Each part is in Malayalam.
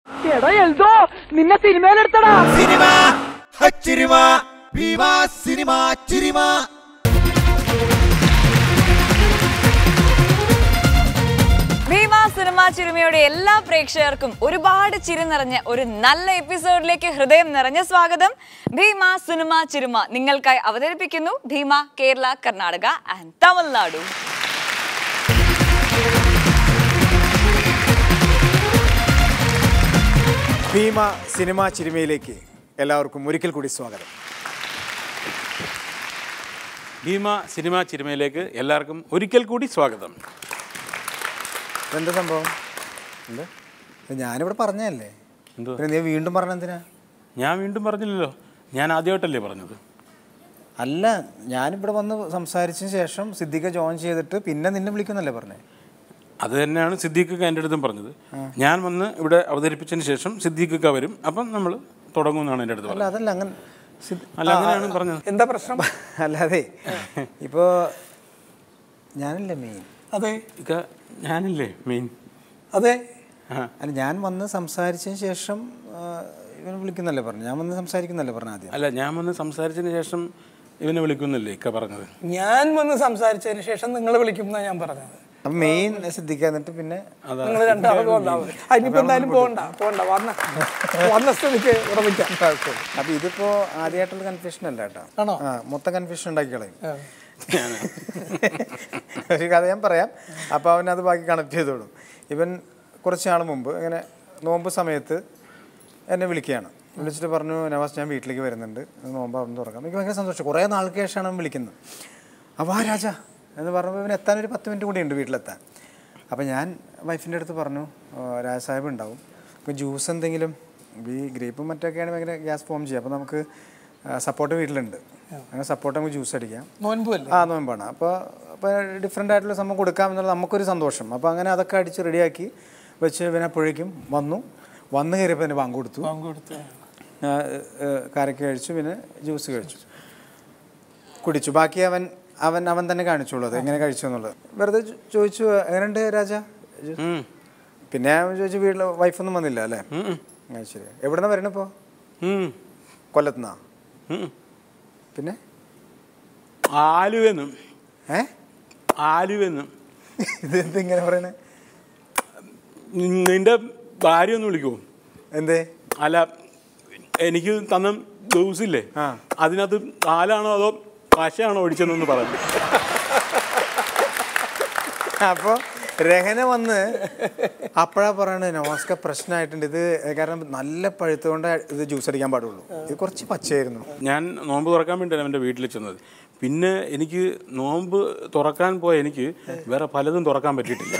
എടാ എൽദോ നിന്നെ സിനിമയിലെടുത്തടാ സിനിമ ഹച്ചിരിമ വിവാ സിനിമ ചിരിമ ഭീമ സിനിമ ചിരുമയുടെ എല്ലാ പ്രേക്ഷകർക്കും ഒരുപാട് ചിരി നിറഞ്ഞ ഒരു നല്ല എപ്പിസോഡിലേക്ക് ഹൃദയം നിറഞ്ഞ സ്വാഗതം ഭീമ സിനിമ ചിരുമ നിങ്ങൾക്കായി അവതരിപ്പിക്കുന്നു ഭീമ കേരള കർണാടക ആൻഡ് തമിഴ്നാടു ഭീമ സിനിമ ചിരിമയിലേക്ക് എല്ലാവർക്കും ഒരിക്കൽ കൂടി സ്വാഗതം ഭീമ സിനിമ ചിരുമയിലേക്ക് എല്ലാവർക്കും ഒരിക്കൽ കൂടി സ്വാഗതം എന്താ സംഭവം എന്ത് ഇത് ഞാനിവിടെ പറഞ്ഞതല്ലേ എന്തുവാ? പിന്നെ നീ വീണ്ടും പറഞ്ഞെന്തിനാ ഞാൻ വീണ്ടും പറഞ്ഞില്ലല്ലോ ഞാൻ ആദ്യമായിട്ടല്ലേ പറഞ്ഞത് അല്ല ഞാനിവിടെ വന്ന് സംസാരിച്ചതിന് ശേഷം സിദ്ദിഖ ജോയിൻ ചെയ്തിട്ട് പിന്നെ നിന്നെ വിളിക്കുന്നല്ലേ പറഞ്ഞേ അത് തന്നെയാണ് സിദ്ദീഖ് എൻ്റെ അടുത്തും പറഞ്ഞത് ഞാൻ വന്ന് ഇവിടെ അവതരിപ്പിച്ചതിന് ശേഷം സിദ്ദീഖ് വരും അപ്പം നമ്മൾ തുടങ്ങുമെന്നാണ് എൻ്റെ അടുത്ത് അല്ല പറഞ്ഞത് അതല്ല അങ്ങനെ സിദ്- അല്ല അങ്ങനെയാണ് പറഞ്ഞത് എന്താ പ്രശ്നം അല്ലാതെ ഇപ്പോൾ ഞാനല്ലേ മെയിൻ അതെ ഇക്ക ഞാനില്ലേ മെയിൻ അതെ അല്ല ഞാൻ വന്ന് സംസാരിച്ചതിന് ശേഷം ആ, ഇവനെ വിളിക്കുന്നല്ലേ പറഞ്ഞു ഞാൻ വന്ന് സംസാരിക്കുന്നല്ലേ പറഞ്ഞു ആദ്യം അല്ല ഞാൻ വന്ന് സംസാരിച്ചതിന് ശേഷം ഇവനെ വിളിക്കുന്നില്ലേ ഇക്ക പറഞ്ഞത് ഞാൻ വന്ന് സംസാരിച്ചതിന് ശേഷം നിങ്ങൾ വിളിക്കുന്ന ഞാൻ പറഞ്ഞത് അപ്പം മെയിൻ സിദ്ദിഖ എന്നിട്ട് പിന്നെ നിങ്ങൾ രണ്ടാളും ഉണ്ടാവും അതിനിപ്പോ എന്തായാലും പോകണ്ട പോകണ്ട വന്ന വന്ന സ്ഥിതിക്ക് ഉറപ്പിക്കാം അപ്പൊ ഇതിപ്പോ ആദ്യമായിട്ടുള്ള കൺഫ്യൂഷൻ അല്ല കേട്ടോ ആണോ? ആ മൊത്തം കൺഫ്യൂഷൻ ഉണ്ടാക്കി കളയും ഒരു കഥ ഞാൻ പറയാം അപ്പോൾ അവൻ അത് ബാക്കി കണക്ട് ചെയ്തോളും ഇവൻ കുറച്ച് നാൾ മുമ്പ് ഇങ്ങനെ നോമ്പ് സമയത്ത് എന്നെ വിളിക്കുകയാണ് വിളിച്ചിട്ട് പറഞ്ഞു നവാസ് ഞാൻ വീട്ടിലേക്ക് വരുന്നുണ്ട് നോമ്പ് അവിടെ തുറക്കാം എനിക്ക് ഭയങ്കര സന്തോഷം കുറേ നാൾക്ക് ശേഷമാണ് അവൻ വിളിക്കുന്നത് അപ്പോൾ ആ രാജ എന്ന് പറഞ്ഞപ്പോൾ ഇവന് എത്താൻ ഒരു പത്ത് മിനിറ്റ് കൂടി ഉണ്ട് വീട്ടിലെത്താൻ അപ്പോൾ ഞാൻ വൈഫിൻ്റെ അടുത്ത് പറഞ്ഞു "ആ, രാജ സാഹിബ് ഉണ്ടാവും അപ്പോൾ ജ്യൂസ് എന്തെങ്കിലും ഈ ഗ്രേപ്പും മറ്റൊക്കെയാണ് ഭയങ്കര ഗ്യാസ് ഫോം ചെയ്യുക അപ്പോൾ നമുക്ക് സപ്പോർട്ട് വീട്ടിലുണ്ട് അങ്ങനെ സപ്പോർട്ട് നമുക്ക് ജ്യൂസ് അടിക്കാം നോൻപും അല്ലേ ആ നോമ്പാണ് അപ്പോൾ അപ്പോൾ ഡിഫറെൻ്റ് ആയിട്ടുള്ള സംഭവം കൊടുക്കാം എന്നുള്ളത് നമുക്കൊരു സന്തോഷം അപ്പോൾ അങ്ങനെ അതൊക്കെ അടിച്ച് റെഡിയാക്കി വെച്ച് പിന്നെ അപ്പോഴേക്കും വന്നു വന്ന് കയറിയപ്പോൾ തന്നെ ബാങ്ക് കൊടുത്തു കൊടുത്ത് ആ, ഏ, കാരക്ക കഴിച്ചു പിന്നെ ജ്യൂസ് കഴിച്ചു കുടിച്ചു ബാക്കി അവൻ അവൻ അവൻ തന്നെ കാണിച്ചോളൂ അത് എങ്ങനെ കഴിച്ചു എന്നുള്ളത് വെറുതെ ചോ- ചോദിച്ചു എങ്ങനെയുണ്ട് രാജ ഉം. പിന്നെ അവൻ ചോദിച്ചു വീട്ടിൽ വൈഫൊന്നും വന്നില്ല അല്ലേ ഉം. ആ, ശരി എവിടെ നിന്ന് വരണപ്പോൾ ഉം. കൊല്ലത്തുനിന്നാ ഉം. പിന്നെ ആലുവെന്നും ഏ ആലുവെന്നും ഇത് എന്ത് ഇങ്ങനെ പറയണേ നിന്റെ ഭാര്യ ഒന്ന് വിളിക്കുമോ എന്തേ അല്ല എനിക്ക് തന്ന ജ്യൂസില്ലേ ആ. അതിനകത്ത് പാലാണോ അതോ പശയാണോ ഒഴിച്ചതെന്നൊന്ന് പറഞ്ഞു അപ്പോൾ രഹന വന്ന് അപ്പോഴാ പറയണത് നവാസ്ക പ്രശ്നമായിട്ടുണ്ട് ഇത് കാരണം നല്ല പഴുത്തുകൊണ്ട് ഇത് ജ്യൂസ് അടിക്കാൻ പാടുള്ളൂ ഇത് കുറച്ച് പച്ചയായിരുന്നു ഞാൻ നോമ്പ് തുറക്കാൻ വേണ്ടിയാണ് എൻ്റെ വീട്ടിൽ ചെന്നത് പിന്നെ എനിക്ക് നോമ്പ് തുറക്കാൻ പോയ എനിക്ക് വേറെ പലതും തുറക്കാൻ പറ്റിയിട്ടില്ല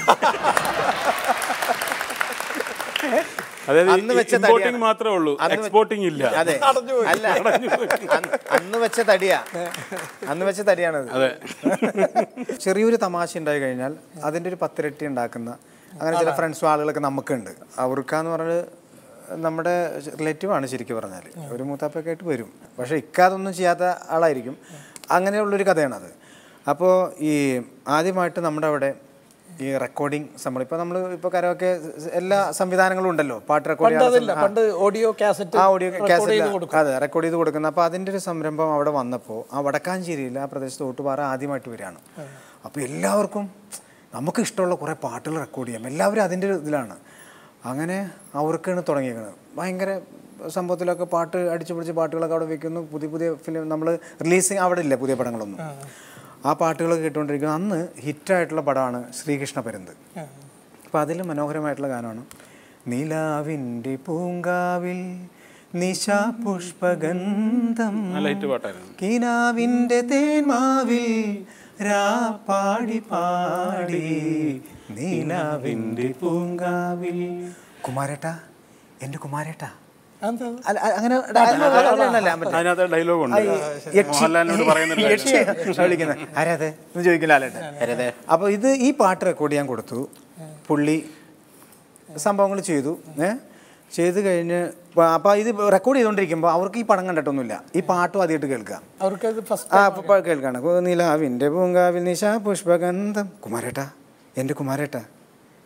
അതായത് അന്ന് വെച്ച ഇമ്പോർട്ടിങ് തടിയാണ്. മാത്രമേ ഉള്ളൂ അന്ന് വെ- എക്സ്പോർട്ടിങ് ഇല്ല അതെ അല്ല അന്ന് അന്ന് വെച്ച തടിയാ അന്ന് വെച്ച തടിയാണത് അതെ ചെറിയൊരു തമാശ ഉണ്ടായി കഴിഞ്ഞാൽ അതിൻ്റെ ഒരു പത്തിരട്ടി ഉണ്ടാക്കുന്ന അങ്ങനെ ചില ഫ്രണ്ട്സും ആളുകളൊക്കെ നമുക്കുണ്ട് അവർക്കാന്ന് പറഞ്ഞത് നമ്മുടെ റിലേറ്റീവ് ആണ് ശരിക്കും പറഞ്ഞാൽ ഒരു മൂത്താപ്പൊക്കെ ആയിട്ട് വരും പക്ഷേ ഇക്ക അതൊന്നും ചെയ്യാത്ത ആളായിരിക്കും അങ്ങനെയുള്ളൊരു കഥയാണത് അപ്പോൾ ഈ ആദ്യമായിട്ട് നമ്മുടെ അവിടെ ഈ റെക്കോർഡിങ് സംഭവം ഇപ്പോൾ നമ്മൾ ഇപ്പോൾ കരമൊക്കെ എല്ലാ സംവിധാനങ്ങളും ഉണ്ടല്ലോ പാട്ട് റെക്കോർഡ് പണ്ട് അതില്ല ചെയ്യാൻ പണ്ട് ഓഡിയോ കാസറ്റ് ആ ഓഡിയോ record ചെയ്ത് കാസറ്റ് കൊടുക്കും അതെ റെക്കോർഡ് ചെയ്ത് കൊടുക്കുന്ന അപ്പോൾ അതിൻ്റെ ഒരു സംരംഭം അവിടെ വന്നപ്പോൾ ആ വടക്കാഞ്ചേരിയിൽ ആ പ്രദേശത്ത് ഓട്ടുപാറ ആദ്യമായിട്ട് വരികയാണ് അപ്പോൾ എല്ലാവർക്കും നമുക്ക് ഇഷ്ടമുള്ള കുറേ പാട്ടുകൾ റെക്കോർഡ് ചെയ്യാം എല്ലാവരും അതിൻ്റെ ഒരു ഇതിലാണ് അങ്ങനെ അവർക്കാണ് തുടങ്ങിയേക്കുന്നത് ഭയങ്കര സംഭവത്തിലൊക്കെ പാട്ട് അടിച്ചു പിടിച്ച് പാട്ടുകളൊക്കെ അവിടെ വെക്കുന്നു പുതിയ പുതിയ ഫിലിം നമ്മൾ റിലീസിങ് അവിടെ ഇല്ല പുതിയ പടങ്ങളൊന്നും ആ പാട്ടുകൾ കേട്ടുകൊണ്ടിരിക്കുന്നു അന്ന് ഹിറ്റായിട്ടുള്ള പടമാണ് ശ്രീകൃഷ്ണ പരുന്ത് അപ്പോൾ അതിൽ മനോഹരമായിട്ടുള്ള ഗാനമാണ് നിലാവിൻ്റെ പൂങ്കാവിൽ നിശാ പുഷ്പഗന്ധം നല്ല ഹിറ്റ് പാട്ടായിരുന്നു കിനാവിൻ്റെ തേന്മാവിൽ രാ പാടി പാടി നീലാവിൻ്റെ പൂങ്കാവിൽ കുമാരേട്ടാ എൻ്റെ കുമാരേട്ടാ അതെന്താ? അല്ല അ- അങ്ങനെ അല്ല, അല്ല, അല്ല, അല്ല, മറ്റേ- അതിനകത്ത് ഡയലോഗ് ഉണ്ട് ആ, ഈ യക്ഷി- മോഹൻലാലിനോട് പറയുന്നുണ്ട് യക്ഷി വിളിക്കുന്നത് ആരാത് എന്ന് ചോദിക്കില്ല ആലട്ടെ അപ്പോൾ ഇത് ഈ പാട്ട് റെക്കോർഡ് ചെയ്യാൻ കൊടുത്തു പുള്ളി സംഭവങ്ങൾ ചെയ്തു ഏ ചെയ്ത് കഴിഞ്ഞ് അപ്പോൾ ഇത് റെക്കോർഡ് ചെയ്തുകൊണ്ടിരിക്കുമ്പോൾ അവർക്ക് ഈ പടം കണ്ടിട്ടൊന്നുമില്ല ഈ പാട്ടും ആദ്യമായിട്ട് കേൾക്കുക അവർക്കത് ഫസ്റ്റ് ആ അപ്പോൾ കേൾക്കാണ് നിലാവിൻ്റെ പൂങ്കാവിൽ നിശാ പുഷ്പഗന്ധം കുമാരേട്ടാ എൻ്റെ കുമാരേട്ടാ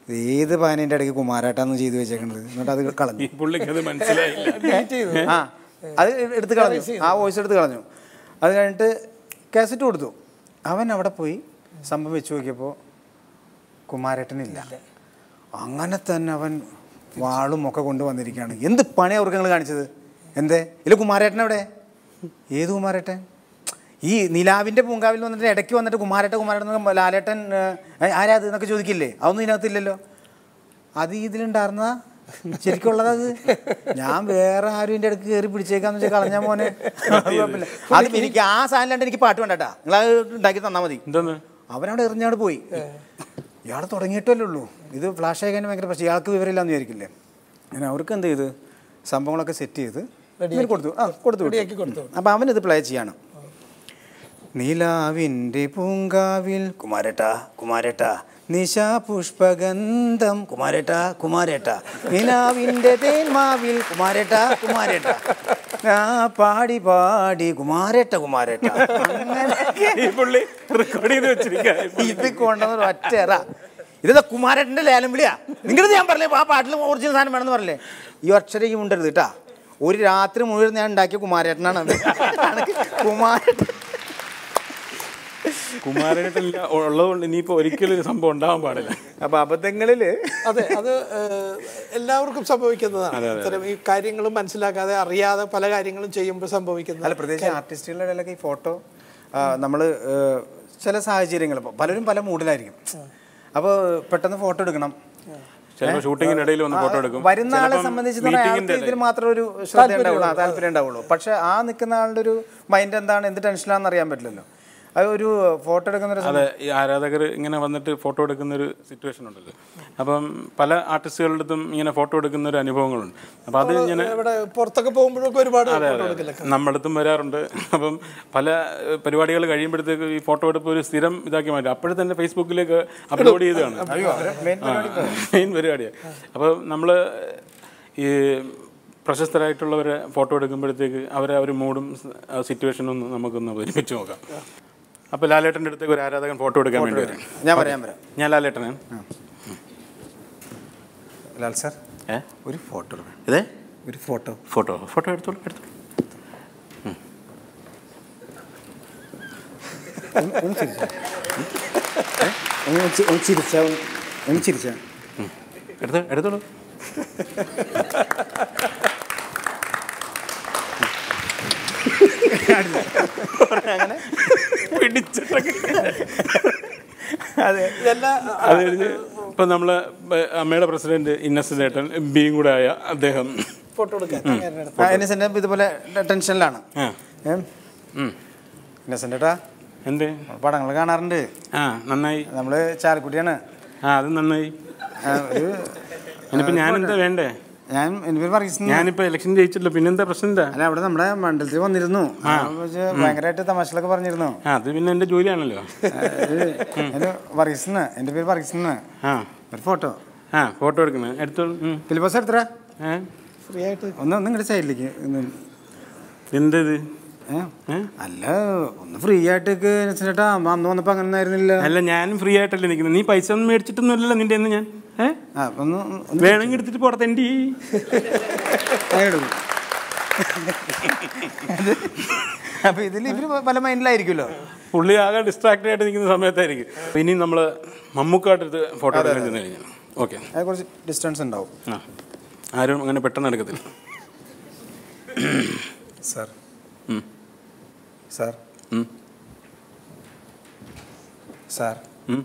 ഏത് പാനേൻ്റെ ഇടയ്ക്ക് കുമാരാട്ടാന്ന് ചെയ്തു വെച്ചേക്കണത് എന്നിട്ട് അത് കളഞ്ഞു ഈ പുള്ളിക്ക് അത് മനസ്സിലായില്ല ആ അത് എടുത്ത് കളഞ്ഞു ആ വോയിസ് എടുത്ത് കളഞ്ഞു അത് കഴിഞ്ഞിട്ട് കാസറ്റ് കൊടുത്തു അവൻ അവിടെ പോയി സംഭവം വെച്ച് നോക്കിയപ്പോൾ കുമാരേട്ടനില്ല അങ്ങനെ തന്നെ അവൻ വാളും ഒക്കെ കൊണ്ടുവന്നിരിക്കുകയാണ് എന്ത് പണി അവർക്ക് നിങ്ങൾ കാണിച്ചത് എന്തേ ഇല്ല കുമാരേട്ടൻ എവിടെ ഏത് കുമാരേട്ടൻ ഈ നിലാവിൻ്റെ പൂങ്കാവിൽ വന്നിട്ട് ഇടയ്ക്ക് വന്നിട്ട് കുമാരേട്ടൻ കുമാരേട്ടൻ എന്ന് ലാലേട്ടൻ ഏ, ആരാ അത് എന്നൊക്കെ ചോദിക്കില്ലേ അതൊന്നും ഇതിനകത്തില്ലല്ലോ അത് ഇതിലുണ്ടായിരുന്ന ശരിക്കുള്ളത് അത് ഞാൻ വേറെ ആരും എൻ്റെ അടുക്ക് കയറി പിടിച്ചേക്കാന്ന് വെച്ചാൽ കളഞ്ഞ മോനെ അത് കുഴപ്പമില്ല. അത് എനിക്ക് ആ സാധനം എനിക്ക് പാട്ട് വേണ്ടട്ടാ നിങ്ങൾ അത് ഉണ്ടാക്കി തന്നാൽ മതി എന്തെന്ന് അവനവിടെ എറിഞ്ഞാട് പോയി ഇയാൾ തുടങ്ങിയിട്ടല്ലേ ഉള്ളൂ ഇത് ഫ്ലാഷ് ആകാൻ ഭയങ്കര പ്രശ്നം ഇയാൾക്ക് വിവരമില്ലാന്ന് വിചാരിക്കില്ലേ അങ്ങനെ അവർക്ക് എന്ത് ചെയ്ത് സംഭവങ്ങളൊക്കെ സെറ്റ് ചെയ്ത് ഇവന് കൊടുത്തു ആ കൊടുത്തു റെഡിയാക്കി കൊടുത്തു. അപ്പം അവനിത് പ്ലേ ചെയ്യണം നിലാവിൻ്റെ പൂങ്കാവിൽ കുമാരേട്ട കുമാരേട്ട നിശാ പുഷ്പഗന്ധം കുമാരേട്ട കുമാരേട്ട നിലാവിൻ്റെ തേന്മാവിൽ കുമാരേട്ട കുമാരേട്ട ആ പാടി പാടി കുമാരേട്ട കുമാരേട്ട അങ്ങനെ ഈ പുള്ളി റെക്കോർഡ് ചെയ്ത് വെച്ചിരിക്കുക ഇത് കൊണ്ടുവന്ന ഒറ്റ ഇതാ കുമാരേട്ടൻ്റെ ലേലം വിളിയാ നിങ്ങളുടെ ഞാൻ പറഞ്ഞേ ആ പാട്ടിൽ ഒറിജിനൽ സാധനം വേണമെന്ന് പറഞ്ഞില്ലേ ഈ ഒറ്റരയ്ക്ക് ഉണ്ടരുത് കേട്ടാ ഒരു രാത്രി മുഴുവൻ ഞാൻ ഉണ്ടാക്കിയ കുമാരേട്ടനാണ് അത് കുമാരേട്ടൻ കുമാരനായിട്ടില്ല ഉള്ളതുകൊണ്ട് ഇനിയിപ്പോ ഒരിക്കലും ഒരു സംഭവം ഉണ്ടാവാൻ പാടില്ല അപ്പൊ അബദ്ധങ്ങളില് അതെ അത് ഏഹ്, എല്ലാവർക്കും സംഭവിക്കുന്നതാണ് ഇത്തരം ഈ കാര്യങ്ങളും മനസ്സിലാക്കാതെ അറിയാതെ പല കാര്യങ്ങളും ചെയ്യുമ്പോൾ സംഭവിക്കുന്നത് അല്ല പ്രത്യേകിച്ച് ആർട്ടിസ്റ്റുകളുടെ ഇടയിലൊക്കെ ഈ ഫോട്ടോ നമ്മൾ ചില സാഹചര്യങ്ങൾ ഇപ്പോൾ പലരും പല മൂഡിലായിരിക്കും അപ്പോൾ പെട്ടെന്ന് ഫോട്ടോ എടുക്കണം ചിലപ്പോൾ ഷൂട്ടിങ്ങിന് ഇടയിൽ വന്ന് ഫോട്ടോ എടുക്കും വരുന്ന ആളെ ചിലപ്പം സംബന്ധിച്ച് മീറ്റിംഗിന്റെ ഇതിൽ മാത്രം ഒരു ശ്രദ്ധ ഉണ്ടാവുള്ളൂ ആ, താല്പര്യം ഉണ്ടാവുള്ളൂ പക്ഷെ ആ നിൽക്കുന്ന ആളുടെ ഒരു മൈൻഡ് എന്താണ് എന്ത് ടെൻഷനാണെന്ന് അറിയാൻ പറ്റില്ലല്ലോ അത് ഒരു ഫോട്ടോ എടുക്കുന്ന ഒരു അതെ ഈ ആരാധകർ ഇങ്ങനെ വന്നിട്ട് ഫോട്ടോ എടുക്കുന്ന ഒരു സിറ്റുവേഷൻ ഉണ്ടല്ലോ അപ്പം പല ആർട്ടിസ്റ്റുകളുടെ അടുത്തും ഇങ്ങനെ ഫോട്ടോ എടുക്കുന്ന ഒരു അനുഭവങ്ങളുണ്ട് അപ്പം അത് ഇങ്ങനെ ഇവിടെ പുറത്തൊക്കെ പോകുമ്പോഴൊക്കെ ഒരുപാട് അതെ ഫോട്ടോ അതെ എടുക്കലൊക്കെ നമ്മുടെ അടുത്തും വരാറുണ്ട് അപ്പം പല ഏഹ്, പരിപാടികൾ കഴിയുമ്പോഴത്തേക്ക് ഈ ഫോട്ടോ എടുപ്പ് ഒരു സ്ഥിരം ഇതാക്കി മാറ്റും അപ്പോഴും തന്നെ ഫേസ്ബുക്കിലേക്ക് അപ്ലോഡ് ചെയ്തതാണ് മെയിൻ പരിപാടിയാണ് അപ്പോൾ നമ്മൾ ഈ പ്രശസ്തരായിട്ടുള്ളവരെ ഫോട്ടോ എടുക്കുമ്പോഴത്തേക്ക് അവരെ ഒരു മൂഡും സിറ്റുവേഷനും ഒന്ന് നമുക്കൊന്ന് അവതരിപ്പിച്ച് നോക്കാം അപ്പോൾ ലാലേട്ടൻ്റെ അടുത്തേക്ക് ഒരു ആരാധകൻ ഫോട്ടോ എടുക്കാൻ വേണ്ടി വരും ഞാൻ പറയാൻ വരാം ഞാൻ ലാലേട്ടനാണ് ലാൽ സാർ ഏ ഒരു ഫോട്ടോ എടുക്കണം ഇതേ ഒരു ഫോട്ടോ ഫോട്ടോ ഫോട്ടോ എടുത്തോളൂ എടുത്തോളൂ ഒന്ന് ഒന്ന് ചിരിച്ചാ ഏ? ഒന്ന് ചി- ഒന്ന് ചിരിച്ചാ ഒന്ന് ഒന്ന് ചിരിച്ചാ എടുത്തോ എടുത്തോളൂ പിടിച്ചിട്ടൊക്കെ അതെ ഇതെല്ലാം അത് കഴിഞ്ഞ് ഇപ്പം നമ്മൾ അമ്മയുടെ പ്രസിഡന്റ് ഇന്നസെന്റ് ഏട്ടൻ എം പിയും കൂടെ ആയ അദ്ദേഹം ഫോട്ടോ എടുക്കാൻ അങ്ങനെ ആ ഇന്നസെൻ്റ് ഇതുപോലെ ടെൻഷനിലാണ് ആ ഏ ഉം. ഇന്നസെൻ്റ് ഏട്ടാ എന്ത് പടങ്ങൾ കാണാറുണ്ട് ആ നന്നായി നമ്മൾ ചാലക്കുട്ടിയാണ് ആ അത് നന്നായി ആ, ഒരു ഇനിയിപ്പോൾ ഞാനെന്താ വേണ്ടേ ഞാൻ എൻ്റെ പേര് പറയുന്നു ഞാനിപ്പോൾ ഇലക്ഷൻ ജയിച്ചില്ല പിന്നെന്താ പ്രശ്നം എന്താ അല്ല അവിടെ നമ്മുടെ മണ്ഡലത്തിൽ വന്നിരുന്നു അപ്പൊ വെച്ച് ഭയങ്കരമായിട്ട് തമാശകളൊക്കെ പറഞ്ഞിരുന്നു ആ അത് പിന്നെ എൻ്റെ ജോലിയാണല്ലോ എൻ്റെ പറീസന്ന് എൻ്റെ പേര് പറീസന്ന് ആ ഒരു ഫോട്ടോ ആ ഫോട്ടോ എടുക്കണേ എടുത്തോളൂ ഉം. ഫിലിപ്പോസ് എടുത്തരാ ഏ ഫ്രീ ആയിട്ട് ഒന്ന് ഒന്ന് ഇങ്ങോട്ട് സൈഡിലേക്ക് ഒന്ന് എന്തത് ഏ? ഏ? അല്ല ഒന്ന് ഫ്രീ ആയിട്ട് ചേട്ടാ അന്ന് വന്നപ്പോൾ അങ്ങനെ ആയിരുന്നില്ല അല്ല ഞാനും ഫ്രീ ആയിട്ടല്ലേ നിൽക്കുന്നത് നീ പൈസ ഒന്നും മേടിച്ചിട്ടൊന്നും അല്ലല്ലോ നിന്റെ എന്ന് ഞാൻ ഏ ആ അപ്പൊ ഒന്ന് ഒന്ന് വേണമെങ്കിൽ എടുത്തിട്ട് പോടത്തെ എൻ്റെ അങ്ങനെ എടുക്കും അപ്പൊ ഇതിൽ ഇവര് പല മൈൻഡിലായിരിക്കുമല്ലോ പുള്ളി ആകെ ഡിസ്ട്രാക്റ്റഡ് ആയിട്ട് നിൽക്കുന്ന സമയത്തായിരിക്കും അപ്പൊ ഇനി നമ്മൾ മമ്മൂക്കാട്ടെടുത്ത് ഫോട്ടോ എടുക്കാൻ ചെന്ന് കഴിഞ്ഞാൽ ഓക്കെ അത് കുറച്ച് ഡിസ്റ്റൻസ് ഉണ്ടാവും ആ ആരും അങ്ങനെ പെട്ടെന്ന് എടുക്കത്തില്ല സാർ ഉം. സാർ ഉം. സാർ ഉം.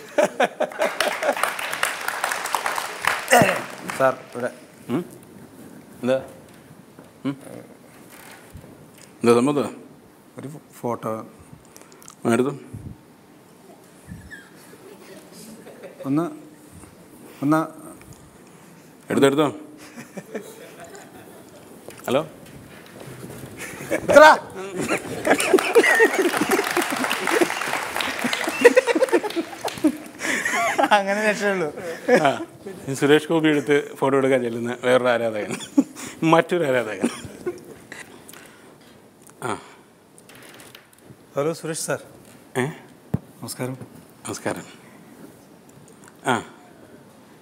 സാർ ഇവിടെ ഉം. എന്താ ഉം. എന്താ സംഭവം ഒരു ഫോട്ടോ എടുത്തു ഒന്ന് ഒന്ന് എടുത്തോ എടുത്തോ ഹലോ ഇത്ര അങ്ങനെ രക്ഷയുള്ളൂ ആ ഈ സുരേഷ് ഗോപി എടുത്ത് ഫോട്ടോ എടുക്കാൻ ചെല്ലുന്ന വേറൊരു ആരാധകൻ മറ്റൊരു ആരാധകൻ ആ ഹലോ സുരേഷ് സാർ ഏ നമസ്കാരം നമസ്കാരം ആ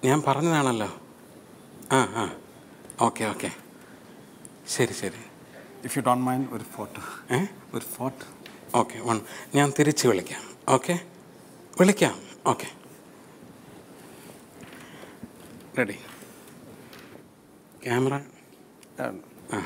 ഞാൻ പറഞ്ഞതാണല്ലോ ആ ആ ഓക്കെ ഓക്കെ ശരി ശരി ഇഫ് യു ഡോണ്ട് മൈൻഡ് ഒരു ഫോട്ടോ ഏ ഒരു ഫോട്ടോ ഓക്കെ വൺ ഞാൻ തിരിച്ച് വിളിക്കാം ഓക്കെ വിളിക്കാം ഓക്കെ റെഡി ക്യാമറ ആ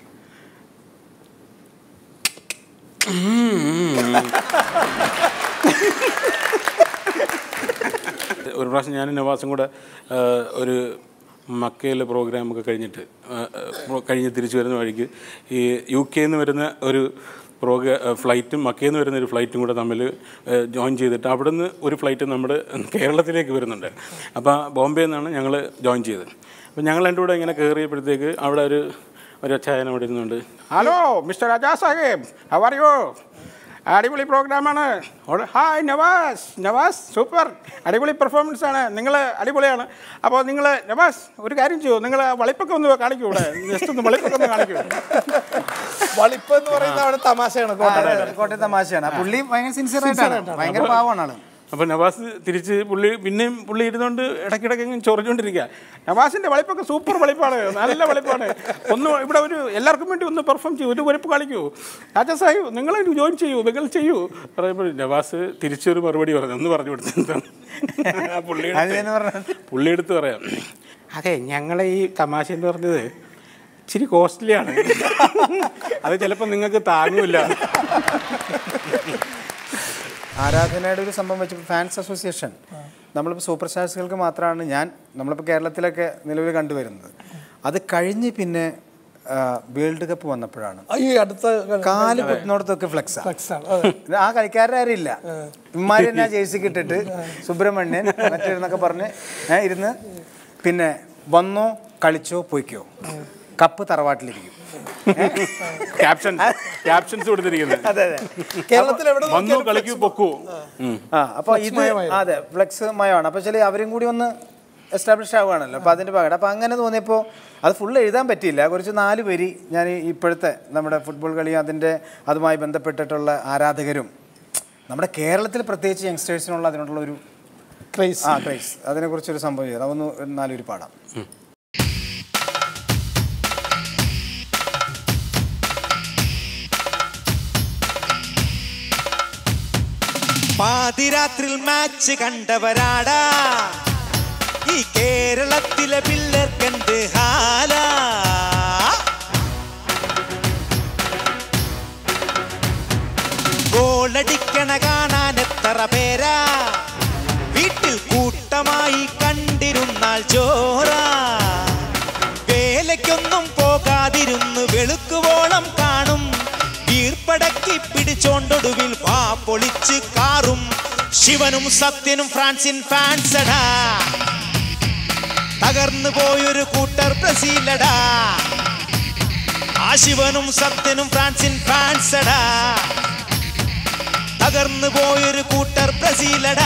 ഒരു പ്രാവശ്യം ഞാനും നവാസും കൂടെ ആ, ഒരു മക്കയിലെ പ്രോഗ്രാമൊക്കെ കഴിഞ്ഞിട്ട് ആ, ആ, പ്രോ- കഴിഞ്ഞ് തിരിച്ചു വരുന്ന വഴിക്ക് ഈ യു കെയിൽ നിന്ന് വരുന്ന ഒരു പ്രോഗ്രാ ഫ്ലൈറ്റും മക്കയിൽ നിന്ന് വരുന്ന ഒരു ഫ്ലൈറ്റും കൂടെ തമ്മിൽ ജോയിൻ ചെയ്തിട്ട് അവിടെ നിന്ന് ഒരു ഫ്ലൈറ്റ് നമ്മുടെ കേരളത്തിലേക്ക് വരുന്നുണ്ട് അപ്പോൾ ബോംബെ നിന്നാണ് ഞങ്ങൾ ജോയിൻ ചെയ്തത് അപ്പോൾ ഞങ്ങൾ രണ്ടും കൂടെ ഇങ്ങനെ കയറിയപ്പോഴത്തേക്ക് അവിടെ ഒരു ഒരു അച്ചായൻ അവിടെ ഇരുന്നുണ്ട് ഹലോ മിസ്റ്റർ അജാ സാഹിബ് ഹവർ യു അടിപൊളി പ്രോഗ്രാമാണ് ഹായ് നവാസ് നവാസ് സൂപ്പർ അടിപൊളി പെർഫോമൻസ് ആണ് നിങ്ങൾ അടിപൊളിയാണ് അപ്പോൾ നിങ്ങൾ നവാസ് ഒരു കാര്യം ചെയ്യൂ നിങ്ങൾ വളിപ്പൊക്കെ ഒന്ന് കാണിക്കൂ ഇവിടെ ജസ്റ്റ് ഒന്ന് വളിപ്പൊക്കെ ഒന്ന് കാണിക്കൂ വളിപ്പ് എന്ന് പറയുന്ന അവിടെ തമാശയാണ് കോട്ടയം കോട്ടയം തമാശയാണ് ആ പുള്ളി ഭയങ്കര സിൻസിയർ ആയിട്ടാണ് ഭയങ്കര പാവമാണ് ആള് അപ്പോൾ നവാസ് തിരിച്ച് പുള്ളി പിന്നെയും പുള്ളി ഇരുന്നുകൊണ്ട് ഇടയ്ക്കിടയ്ക്ക് ഇങ്ങനെ ചൊറിഞ്ഞുകൊണ്ടിരിക്കുക നവാസിൻ്റെ വളിപ്പൊക്കെ സൂപ്പർ വളിപ്പാണ് നല്ല വളിപ്പാണ് ഒന്ന് ഇവിടെ ഒരു എല്ലാവർക്കും വേണ്ടി ഒന്ന് പെർഫോം ചെയ്യൂ ഒരു വളിപ്പ് കളിക്കൂ രാജാ സാഹിബ് നിങ്ങൾ ജോയിൻ ചെയ്യൂ നിങ്ങൾ ചെയ്യൂ പറയുമ്പോൾ നവാസ് തിരിച്ചൊരു മറുപടി പറഞ്ഞു ഒന്ന് പറഞ്ഞു കൊടുത്തു എന്താണ് ആ പുള്ളിയുടെ അതെന്ന് പറഞ്ഞാൽ പുള്ളി എടുത്ത് പറയാം അതെ ഞങ്ങളെ ഈ തമാശ എന്ന് പറഞ്ഞത് ഇച്ചിരി കോസ്റ്റ്ലിയാണ് അത് ചിലപ്പോൾ നിങ്ങൾക്ക് താങ്ങൂല ആരാധനയുടെ ഒരു സംഭവം വെച്ചപ്പോൾ ഫാൻസ് അസോസിയേഷൻ നമ്മളിപ്പോൾ സൂപ്പർ സ്റ്റാർസുകൾക്ക് മാത്രമാണ് ഞാൻ നമ്മളിപ്പോൾ കേരളത്തിലൊക്കെ നിലവിൽ കണ്ടുവരുന്നത് അത് കഴിഞ്ഞ് പിന്നെ ആ, വേൾഡ് കപ്പ് വന്നപ്പോഴാണ് ഈ അടുത്ത കാല് കുത്തുന്നിടത്തൊക്കെ ഫ്ലെക്സാ ഫ്ലക്സാണ് അതെ ഇത് ആ കളിക്കാരാരും ഇല്ല ഇമ്മാര് തന്നെ ജേഴ്സി ഇട്ടിട്ട് സുബ്രഹ്മണ്യൻ മറ്റേന്നൊക്കെ പറഞ്ഞ് ഏ, ഇരുന്ന് പിന്നെ വന്നോ കളിച്ചോ പൊയ്ക്കോ കപ്പ് തറവാട്ടിലിരിക്കും ക്യാപ്ഷൻ ക്യാപ്ഷൻസ് കൊടുത്തിരിക്കുന്നത് അതെ അതെ കേരളത്തിൽ എവിടെ വന്നു കളിക്കൂ പൊക്കൂ ഉം. ആ അപ്പോൾ ഇത് അതെ ഫ്ലെക്സ് മയമാണ് അപ്പോൾ ചില അവരും കൂടി ഒന്ന് എസ്റ്റാബ്ലിഷ് ആവുകയാണല്ലോ അപ്പോൾ അതിൻ്റെ ഭാഗം അപ്പോൾ അങ്ങനെ തോന്നിയപ്പോൾ അത് ഫുൾ എഴുതാൻ പറ്റിയില്ല കുറച്ച് നാല് പേര് ഞാൻ ഈ ഇപ്പോഴത്തെ നമ്മുടെ ഫുട്ബോൾ കളിയും അതിൻ്റെ അതുമായി ബന്ധപ്പെട്ടിട്ടുള്ള ആരാധകരും നമ്മുടെ കേരളത്തിൽ പ്രത്യേകിച്ച് യങ്സ്റ്റേഴ്സിനുള്ള അതിനുള്ള ഒരു ക്രൈസ് ആ ക്രൈസ് അതിനെക്കുറിച്ചൊരു സംഭവം ചെയ്തു അതൊന്ന് ഒരു നാലൊരു പാടാം പാതിരാത്രിൽ മാച്ച് കണ്ടവരാടാ ഈ കേരളത്തിലെ പിള്ളേർ കണ്ട് ഹാലാ ഗോളടിക്കണ കാണാൻ എത്ര പേരാ വീട്ടിൽ കൂട്ടമായി കണ്ടിരുന്നാൽ ചോറാ വേലയ്ക്കൊന്നും പോകാതിരുന്ന് വെളുക്കുവോളം കാണും വീർപ്പടക്കി പിടിച്ചോണ്ടൊടുവിൽ വാ പൊളിച്ച് കാറും ശിവനും സത്യനും ഫ്രാൻസിൻ ഫാൻസടാ തകർന്നു പോയൊരു കൂട്ടർ ബ്രസീലടാ ആ ശിവനും സത്യനും ഫ്രാൻസിൻ ഫാൻസടാ തകർന്നു പോയൊരു കൂട്ടർ ബ്രസീലടാ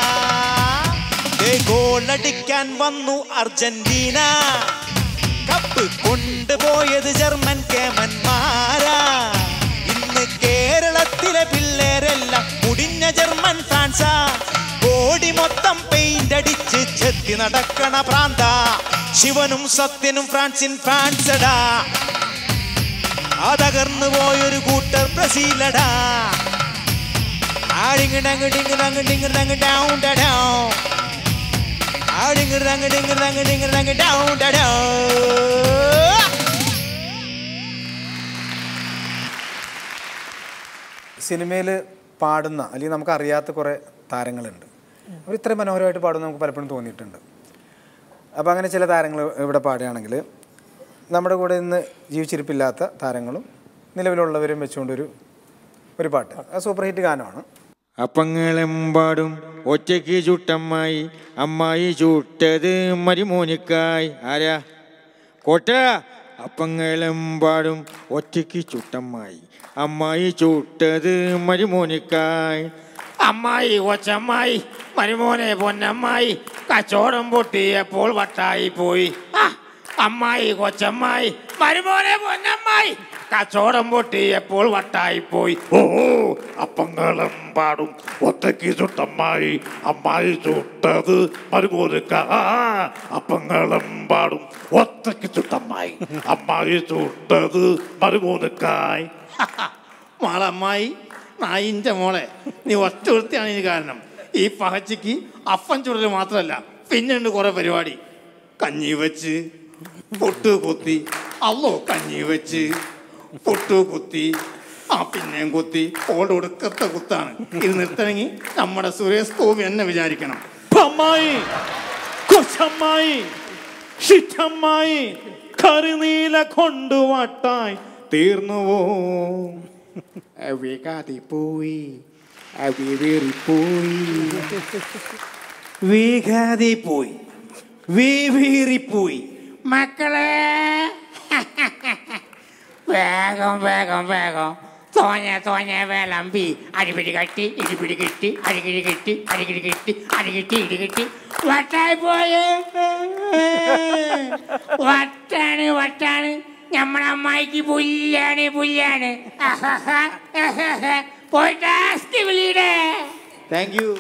ദേ ഗോളടിക്കാൻ വന്നു അർജന്റീന കപ്പ് കൊണ്ടുപോയത് ജർമ്മൻ കേമന്മാരാ ഇന്ന് കേരളത്തിലെ പിള്ളേരെല്ലാം മുടിഞ്ഞ ജർമ്മൻ ഫാൻസാ ബോഡി മൊത്തം പെയിന്റ് അടിച്ച് ചെത്തി നടക്കണ പ്രാന്ത ശിവനും സത്യനും ഫ്രാൻസിൻ ഫാൻസടാ ആ തകർന്നു പോയൊരു കൂട്ടർ ബ്രസീലടാ ആടിങ്ങിടങ്ങിടിങ്ങിടങ്ങിടിങ്ങിടങ്ങ് ഡൗൺ ഡൗൺ ആടിങ്ങിടങ്ങിടിങ്ങിടങ്ങിടിങ്ങിടങ്ങ് ഡൗൺ ഡൗൺ സിനിമയിൽ പാടുന്ന അല്ലെങ്കിൽ നമുക്ക് അറിയാത്ത കുറേ താരങ്ങളുണ്ട് അവർ ഇത്രയും മനോഹരമായിട്ട് പാടുന്ന നമുക്ക് പലപ്പോഴും തോന്നിയിട്ടുണ്ട് അപ്പോൾ അങ്ങനെ ചില താരങ്ങൾ ഇവിടെ പാടുകയാണെങ്കിൽ നമ്മുടെ കൂടെ ഇന്ന് ജീവിച്ചിരിപ്പില്ലാത്ത താരങ്ങളും നിലവിലുള്ളവരും വെച്ചുകൊണ്ടൊരു ഒരു പാട്ട് അത് സൂപ്പർ ഹിറ്റ് ഗാനമാണ് അപ്പങ്ങളെമ്പാടും ഒറ്റയ്ക്ക് ചുട്ടമ്മായി അമ്മായി ചുട്ടത് മരിമോനിക്കായി ആരാ കോട്ട അപ്പങ്ങളെമ്പാടും ഒറ്റയ്ക്ക് ചുട്ടമ്മായി അമ്മായി ചുട്ടത് മരിമോനിക്കായി അമ്മായി കൊച്ചമ്മായി മരുമോനെ പൊന്നമ്മായി കച്ചോടം പൊട്ടിയപ്പോൾ വട്ടായി പോയി ആ, അമ്മായി കൊച്ചമ്മായി മരുമോനെ പൊന്നമ്മായി കച്ചവടം പൊട്ടിയപ്പോൾ വട്ടായി പോയി ഓ അപ്പങ്ങളും പാടും ഒറ്റയ്ക്ക് ചുട്ടമ്മായി അമ്മായി ചുട്ടത് മരുമോനുക്ക അപ്പങ്ങളും പാടും ഒറ്റയ്ക്ക് ചുട്ടമ്മായി അമ്മായി ചുട്ടത് മരുമോനുക്കായി മോളമ്മായി നായിൻ്റെ മോളെ നീ ഒറ്റ വൃത്തിയാണ് ഇതിന് കാരണം ഈ പഹച്ചയ്ക്ക് അപ്പൻ ചുടൽ മാത്രമല്ല പിന്നുണ്ട് കുറെ പരിപാടി കഞ്ഞി വെച്ച് പൊട്ട് കുത്തി അല്ലോ കഞ്ഞി വെച്ച് പൊട്ട് കുത്തി ആ പിന്നെയും കുത്തി ഓട് ഒടുക്കത്തെ കുത്താണ് ഇത് നിർത്തണമെങ്കിൽ നമ്മുടെ സുരേഷ് ഗോപി എന്നെ വിചാരിക്കണം അമ്മായി കൊച്ചമ്മായി ഷിറ്റമ്മായി കറിനീല കൊണ്ടുവട്ടായി തീർന്നുവോ വേഗാതി പോയി പോയി വീകാതെ പോയി വീവീറിപ്പോയി മക്കളെ വേഗം വേഗം വേഗം തോഞ്ഞ തോഞ്ഞ വേലമ്പി അടിപിടി കെട്ടി ഇടിപിടി കെട്ടി അടികിടി കെട്ടി അടികിടി കെട്ടി അടികിട്ടി ഇടി കെട്ടി വട്ടായി പോയേ വട്ടാണ് വട്ടാണ് നമ്മുടെ അമ്മായിക്ക് പുല്ലാണ് പുല്ലാണ് പോയിട്ട് ആസ്തി വിളിയുടെ താങ്ക് യു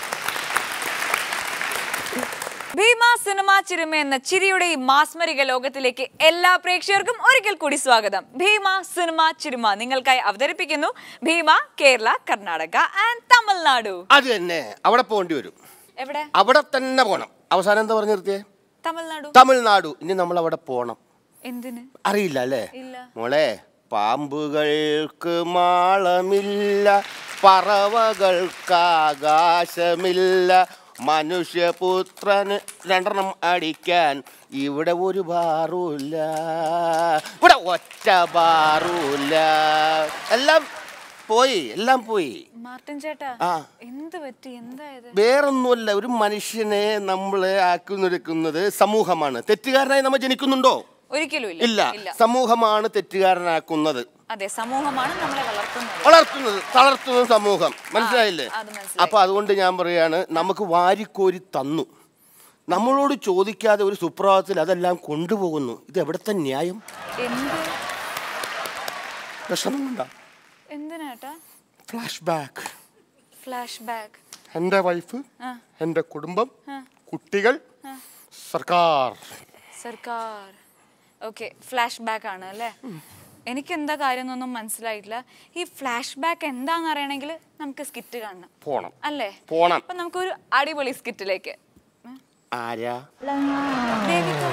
ഭീമ സിനിമ ചിരുമ എന്ന ചിരിയുടെ ഈ മാസ്മരിക ലോകത്തിലേക്ക് എല്ലാ പ്രേക്ഷകർക്കും ഒരിക്കൽ കൂടി സ്വാഗതം ഭീമ സിനിമ ചിരുമ നിങ്ങൾക്കായി അവതരിപ്പിക്കുന്നു ഭീമ കേരള കർണാടക ആൻഡ് തമിഴ്നാടു അത് തന്നെ അവിടെ പോകേണ്ടി വരും എവിടെ അവിടെ തന്നെ പോണം അവസാനം എന്താ പറഞ്ഞു നിർത്തിയേ തമിഴ്നാടു തമിഴ്നാടു ഇനി നമ്മൾ അവിടെ പോണം എന്തിന് അറിയില്ല അല്ലേ ഇല്ല. മോളെ പാമ്പുകൾക്ക് മാളമില്ല പറവകൾക്ക് ആകാശമില്ല മനുഷ്യപുത്രന് രണ്ടെണ്ണം അടിക്കാൻ ഇവിടെ ഒരു ബാറുമില്ല ഇവിടെ ഒറ്റ ബാറുമില്ല എല്ലാം പോയി എല്ലാം പോയി മാർട്ടിൻ ചേട്ടാ ആ. എന്ത് പറ്റി എന്തായത് വേറൊന്നുമല്ല ഒരു മനുഷ്യനെ നമ്മൾ ആക്കുന്നൊരുക്കുന്നത് സമൂഹമാണ് തെറ്റുകാരനായി നമ്മൾ ജനിക്കുന്നുണ്ടോ ഒരിക്കലും ഇല്ല ഇല്ല ഇല്ല സമൂഹമാണ് തെറ്റുകാരനാക്കുന്നത് അതെ സമൂഹമാണ് നമ്മളെ വളർത്തുന്നത് വളർത്തുന്നത് തളർത്തുന്നത് സമൂഹം മനസ്സിലായില്ലേ അത് മനസ്സിലായി. അപ്പൊ അതുകൊണ്ട് ഞാൻ പറയാണ് നമുക്ക് വാരിക്കോരി തന്നു നമ്മളോട് ചോദിക്കാതെ ഒരു സുപ്രഭാതത്തിൽ അതെല്ലാം കൊണ്ടുപോകുന്നു ഇത് എവിടത്തെ ന്യായം എന്ത് വിഷമമുണ്ട എന്തിനാട്ടാ ഫ്ലാഷ് ബാക്ക് ഫ്ലാഷ് ബാക്ക് എൻ്റെ വൈഫ് ആ. എൻ്റെ കുടുംബം ആ. കുട്ടികൾ സർക്കാർ സർക്കാർ ഓക്കെ ഫ്ലാഷ് ബാക്ക് ആണ് അല്ലേ എനിക്ക് എന്താ കാര്യം എന്നൊന്നും മനസ്സിലായിട്ടില്ല ഈ ഫ്ലാഷ് ബാക്ക് എന്താന്ന് അറിയണമെങ്കിൽ നമുക്ക് സ്കിറ്റ് കാണണം പോണം അല്ലേ പോണം അപ്പൊ നമുക്കൊരു അടിപൊളി സ്കിറ്റിലേക്ക് ആരാ ദേവിക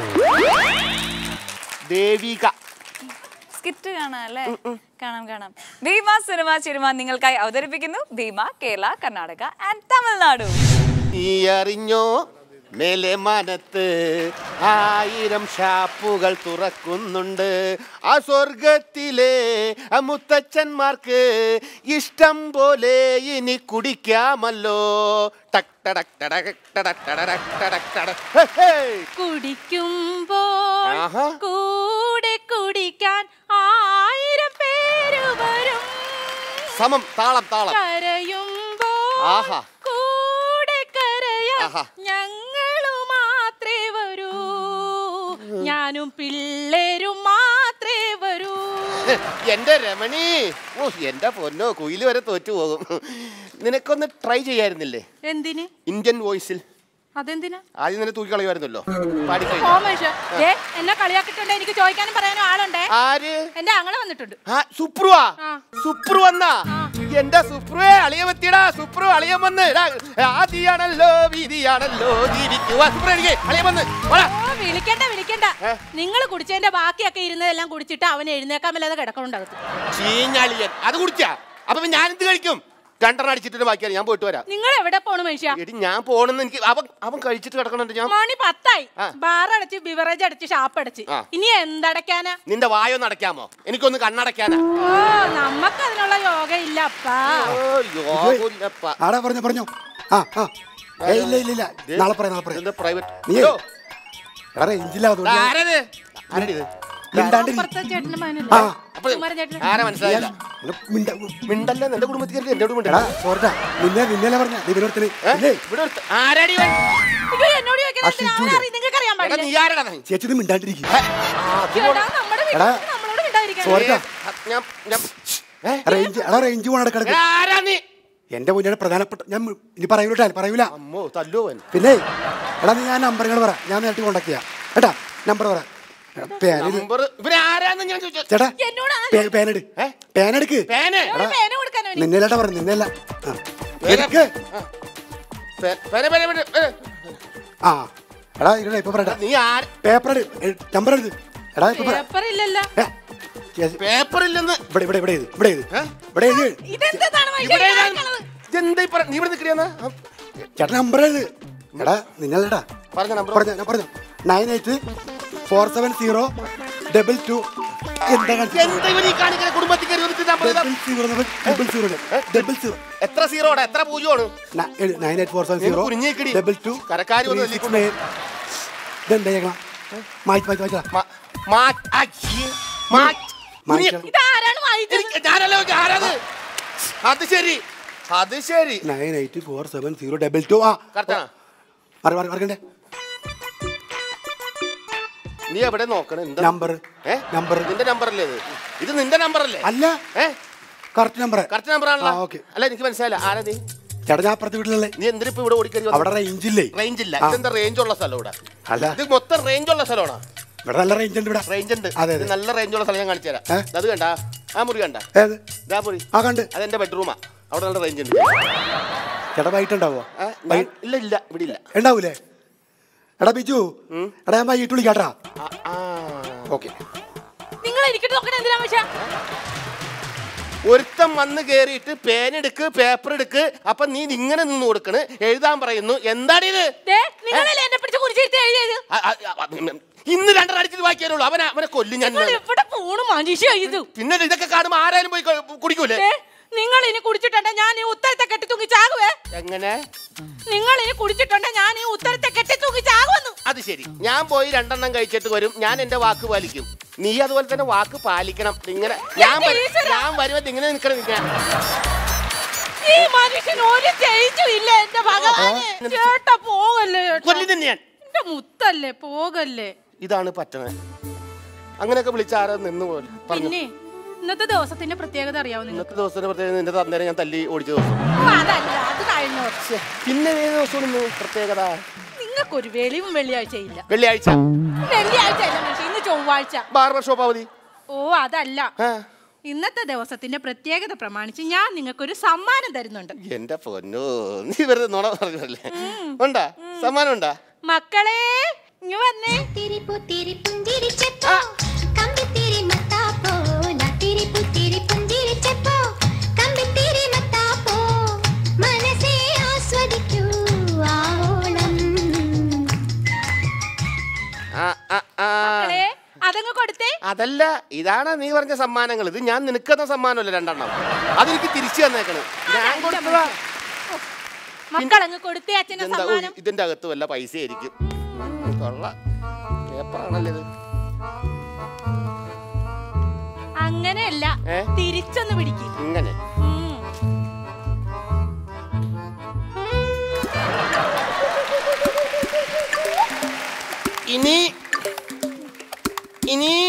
ദേവിക സ്കിറ്റ് കാണാം അല്ലേ കാണാം കാണാം ഭീമ സിനിമ ചിരുമ നിങ്ങൾക്കായി അവതരിപ്പിക്കുന്നു ഭീമ കേരള കർണാടക ആൻഡ് തമിഴ്നാടു നീ അറിഞ്ഞോ മേലെ മനത്ത് ആയിരം ഷാപ്പുകൾ തുറക്കുന്നുണ്ട് ആ സ്വർഗത്തിലെ ആ മുത്തച്ഛന്മാർക്ക് ഇഷ്ടം പോലെ ഇനി കുടിക്കാമല്ലോ ടക് ടടക് ടടക് ടടക് ടടക് ടടക് ടടക്. ഹേ, ഹേ. കുടിക്കുമ്പോൾ ആഹാ. കൂടെ കുടിക്കാൻ ആയിരം പേര് വരും സമം താളം താളം കരയുമ്പോൾ ആഹാ. കൂടെ കരയാൻ ആഹാ. ഞങ്ങളു മാത്രേ വരൂ ഞാനും പിള്ളേരും മാത്രേ വരൂ എന്റെ രമണി ഓ എന്റെ പൊന്നോ കുയില് വരെ തോറ്റു പോകും നിനക്കൊന്ന് ട്രൈ ചെയ്യായിരുന്നില്ലേ എന്തിന് ഇന്ത്യൻ വോയിസിൽ അതെന്തിനാ ആദ്യം തന്നെ തൂക്കി കളയുമായിരുന്നല്ലോ പാടിക്കഴിഞ്ഞു ഓ മനുഷ്യ ദേ, എന്നെ കളിയാക്കിട്ടുണ്ട് എനിക്ക് ചോദിക്കാനും പറയാനും ആളുണ്ടേ ആര് എന്റെ ആങ്ങളെ വന്നിട്ടുണ്ട് ആ സുപ്രുവാ ആ. സുപ്രു വന്നാ എന്റെ സുപ്രുവേ അളിയ പറ്റിയടാ സുപ്രു അളിയൻ വന്ന് എടാ, ആദിയാണല്ലോ വീതിയാണല്ലോ ജീവിക്കുക സുപ്രു എനിക്ക് അളിയൻ വന്ന് വാടാ. ഓ വിളിക്കണ്ട വിളിക്കണ്ട നിങ്ങൾ കുടിച്ചതിന്റെ ബാക്കിയൊക്കെ ഇരുന്നതെല്ലാം കുടിച്ചിട്ട് അവൻ എഴുന്നേക്കാൻ മേലാതെ കിടക്കണുണ്ടാകത്ത് ചീഞ്ഞളിയൻ അത് കുടിച്ചാ അപ്പൊ പിന്നെ ഞാൻ എന്ത് കഴിക്കും രണ്ടെണ്ണം അടിച്ചിട്ട് ബാക്കിയാണ് ഞാൻ പോയിട്ട് വരാം നിങ്ങൾ എവിടെ പോണു മനുഷ്യ എടി ഞാൻ പോണെന്ന് എനിക്ക് അവൻ അവൻ കഴിച്ചിട്ട് കിടക്കണുണ്ട് ഞാൻ മണി പത്തായി ആ. ബാർ അടച്ച് ബിവറേജ് അടച്ച് ഷാപ്പ് അടച്ച് ആ. ഇനി എന്തടയ്ക്കാനാ നിന്റെ വായൊന്ന് അടയ്ക്കാമോ എനിക്കൊന്ന് കണ്ണടയ്ക്കാനാ ഓ നമ്മക്ക് അതിനുള്ള യോഗ ഇല്ല അപ്പാ ഓ, യോഗമില്ലപ്പാ. ആടാ പറഞ്ഞോ പറഞ്ഞോ ആ ആ ഏയ് ഇല്ല ഇല്ല ഇല്ല നാളെ പറയാം നാളെ പറയാം ഇതെന്താ പ്രൈവറ്റ് നീ അയ്യോ, എടാ റേഞ്ചില്ലാതെ ആരത് ആരടിത് മിണ്ടാണ്ടിരി അപ്പുറത്തെ ചേട്ടന്റെ ആ. മകനല്ലേ അപ്പൊ കുമാരൻ ചേട്ടന് ആരാ മനസ്സിലായില്ല മിണ്ട മിണ്ടല്ല എന്റെ കുടുംബത്തിൽ എന്നോട് എടാ മിണ്ടല്ല സോർട്ടാ നിന്നെ നിന്നല്ലേ പറഞ്ഞ ദിവനത്തിന് ഏ? ഇവിടെ ഒരുത്ത- ആരാടി ഇവൻ? അയ്യോ, എന്നോട് ചോദിക്കുന്നത് ആ എന്തിനാ? ഷിജുവിനെ. അവനറിയും, നിങ്ങൾക്ക് അറിയാൻ എടാ നീ ആരടാ നീ? ചേച്ചി ഇത് മിണ്ടാണ്ടിരിക്കും ചേട്ടാ നമ്മുടെ വീട്ടിൽ എടാ. നമ്മളോട് മിണ്ടാതിരിക്കാൻ സോറിട്ടാ ഞാൻ ഞാൻ ഏ? റേഞ്ച് എടാ റേഞ്ച് പോണ കിടക്ക് എടാ, ആരാ നീ എന്റെ മുന്നേ പ്രധാനപ്പെട്ട ഞാൻ ഇനി പറയൂല പറയൂല അമ്മോ തല്ലുവൻ പിന്നെ എടാ നീ ഞാൻ നമ്പറുകൾ പറ ഞാൻ നേരിട്ട് കോണ്ടാക്ട് ചെയ്യാം കേട്ടാ നമ്പർ പറ എടാ, പേന ഇത് നമ്പർ ഇവരാരാന്ന് ഞാൻ ചോദിച്ചു ചേട്ടാ എന്നോട് പേ- പേനെടു പേനെടുക്ക് പേന് ഒരു പേന കൊടുക്കാനോ ഇനി? നിന്നേലാട്ടാ പറഞ്ഞു നിന്നല്ല ആ. എടുക്ക് പേ- പേന പേന പേന പേന. ആ എടാ ഇവിടെ ഇപ്പൊ പറയട്ടാ നീ ആര് പേപ്പർ നമ്പർ എടുത്ത് എടാ ഇപ്പൊ പറ പേപ്പർ ഇല്ലല്ലോ ഏ, ചേച്ചി, പേപ്പർ ഇല്ലെന്ന് ഇവിടെ ഇവിടെ ഇവിടെ ഇത് ഇവിടെ ഇത് ഇവിടെ ഇത് ഇതെന്താണ് മനുഷ്യ ഇവിടെ ഈ ഏതാ? കാണിക്കണത്? ഇതെന്താ ഈ പറ നീ ഇവിടെ നിൽക്കണ ചേട്ടാ നമ്പർ ഇത് എടാ നിന്നല്ലടാ പറഞ്ഞ നമ്പർ പറഞ്ഞോ ഞാൻ പറഞ്ഞു nine eight four seven zero double two എന്താ കാണിച്ചത് എന്താ ഇവർ ഈ കാണിക്കുന്ന കുടുംബത്തിൽ കയറി വന്നിട്ട് നമ്പർ ഇതാ? Double zero double zero double zero എത്ര സീറോടാ എത്ര പൂജ്യമാണ് നയൻ എയ്റ്റ് ഫോർ സെവൻ നീ സീറോ കുനിഞ്ഞേക്കടി. ഡബിൾ ടു കരക്കാരി വന്ന് തല്ലിക്കൊണ്ട്. ഇതെന്താ ചേക്കണം മാറ്റി മാറ്റി മാറ്റാ മാ- മാ- അയ്യേ. മാ- മാറ്റിക്കണം. ഇതാരാണ് വായിച്ചത് എനിക്ക് ഞാനല്ല നോക്കി, ആരാത് അത് ശരി അത് ശരി nine eight four seven zero double two ആ കറക്റ്റാ മറി മറി മറിക്കണ്ടേ നീ എവിടെ നോക്കണേ എന്താ നമ്പർ ഏ നമ്പർ നിന്റെ നമ്പർ അല്ലേ ഇത് ഇത് നിന്റെ നമ്പർ അല്ലേ അല്ല ഏ കറക്റ്റ് നമ്പർ കറക്റ്റ് നമ്പർ ആണല്ലോ ആ, okay. അല്ല എനിക്ക് മനസ്സിലായില്ല ആരാ നീ ചേട്ടാ ഞാൻ അപ്പുറത്തെ വീട്ടിലല്ലേ നീ എന്തിനാ ഇവിടെ ഓടിക്കറി അവിടെ റേഞ്ച് ഇല്ലേ റേഞ്ച് ഇല്ല ആ. ഇതെന്താ റേഞ്ച് ഉള്ള സ്ഥലം ഇവിടെ അല്ല ഇത് മൊത്തം റേഞ്ച് ഉള്ള സ്ഥലമാണോ ഇവിടെ നല്ല റേഞ്ച് ഉണ്ട് ഇവിടെ റേഞ്ച് ഉണ്ട് അതെ, ഇത് അതെ. നല്ല റേഞ്ച് ഉള്ള സ്ഥലം ഞാൻ കാണിച്ചു തരാം ഏ? അത് കണ്ട ആ മുറി കണ്ട ഏത് ഇതാ മുറി ആ കണ്ട് അതെന്റെ ബെഡ്റൂമാ അവിടെ നല്ല റേഞ്ച് ഉണ്ട് ചേട്ടാ വൈകിട്ട് ഉണ്ടാവോ ഏ? ഞാൻ- ഇല്ല ഇല്ല ഇവിടെ ഇല്ല ഉണ്ടാവൂലേ എടാ ബിജു എടാ ഞാൻ വൈകിട്ട് വിളിക്കാട്ടാ ആ, ആ. ഓക്കെ നിങ്ങൾ എനിക്ക് നോക്കണ എന്തിനാ പക്ഷേ ഒരുത്തൻ വന്ന് കേറിയിട്ട് പേൻ എടുക്ക് പേപ്പർ എടുക്ക് അപ്പൊ നീ ഇങ്ങനെ നിന്ന് കൊടുക്കണ് എഴുതാൻ പറയുന്നു എന്താണ് ഇത് നിങ്ങളല്ലേ എന്നെ പിടിച്ച് കുടിച്ചിരുത്തി എഴുതിയത് ആ, ആ, ആ, ഇന്ന് രണ്ടര അടിച്ചിട്ട് വായിക്കാനുള്ളൂ അവനെ അവനെ കൊല്ലും ഞാൻ നിങ്ങൾ എവിടെ പോണു മനുഷ്യ ഇത് പിന്നെ ഇതൊക്കെ കാണുമ്പോ ആരായാലും പോയി ക- കുടിക്കൂലേ ദേ, നിങ്ങൾ ഇനി കുടിച്ചിട്ടുണ്ടെ ഞാൻ ഈ ഉത്തരത്തെ കെട്ടി തൂങ്ങി ചാകുവേ എങ്ങനെ നിങ്ങൾ ഇനി കുടിച്ചിട്ടുണ്ടെ ഞാൻ ഈ ഉത്തരത്തെ കെട്ടി തൂങ്ങി ചാകുവെന്നു അത് ശരി ഞാൻ പോയി രണ്ടെണ്ണം കഴിച്ചിട്ട് വരും ഞാൻ എന്റെ വാക്ക് പാലിക്കും നീ അതുപോലെ തന്നെ വാക്ക് പാലിക്കണം ഇങ്ങനെ ഞാൻ വരും- ഈശ്വരാ. ഞാൻ വരുമ്പോ ഇങ്ങനെ നിൽക്കണം നിൽക്കാൻ ഈ മനുഷ്യൻ ഒരു ചേച്ചും ഇല്ല എന്റെ ഭഗവാനെ ചേട്ടാ പോകല്ലേ ചേട്ടാ. കൊല്ലി തന്നെയാണ് എന്റെ മുത്തല്ലേ പോകല്ലേ ഇതാണ് പറ്റണത് അങ്ങനെയൊക്കെ വിളിച്ച ആരാ നിന്ന് പോലെ പറഞ്ഞു പിന്നെ ഇന്നത്തെ ദിവസത്തിന്റെ പ്രത്യേകത അറിയാവോ നിങ്ങൾക്ക് ഇന്നത്തെ ദിവസത്തിന് പ്രത്യേകത നിന്റെ തന്നേരെ ഞാൻ തല്ലി ഓടിച്ച ദിവസം അതല്ല അത് കഴിഞ്ഞ വർഷം പിന്നെ ഏത് ദിവസമാണ് ഇന്ന് പ്രത്യേകത നിങ്ങൾക്കൊരു വെളിവും വെള്ളിയാഴ്ചയില്ല വെള്ളിയാഴ്ച വെള്ളിയാഴ്ച അല്ല മനുഷ്യ ഇന്ന് ചൊവ്വാഴ്ച ബാർബർ ഷോപ്പ് അവധി ഓ അതല്ല ഇന്നത്തെ ദിവസത്തിന്റെ പ്രത്യേകത പ്രമാണിച്ച് ഞാൻ നിങ്ങൾക്കൊരു സമ്മാനം തരുന്നുണ്ട് എന്റെ പൊന്നോ നീ വെറുതെ നുണ പറഞ്ഞല്ലേ ഉണ്ടാ സമ്മാനം ഉണ്ടാ മക്കളെ ഇങ്ങ് വന്നേ ആ, ആ, ആ. മക്കളെ അതങ്ങ് കൊടുത്തേ അതല്ല ഇതാണ് നീ പറഞ്ഞ സമ്മാനങ്ങൾ ഇത് ഞാൻ നിനക്കുന്ന സമ്മാനമല്ല രണ്ടെണ്ണം അതെനിക്ക് തിരിച്ചു തന്നേക്കണ് ഞാൻ കൊടുത്തതാ മക്കളങ്ങ് കൊടുത്തേ അച്ഛന്റെ ഇതെന്താ ഓ, സമ്മാനം ഇതിന്റെ അകത്ത് വല്ല പൈസ ആയിരിക്കും കൊള്ള പേപ്പറാണല്ലേ ഇത് അങ്ങനെയല്ല ഏ? തിരിച്ചൊന്ന് പിടിക്ക് ഇങ്ങനെ ഉം. ഇനി ഇനി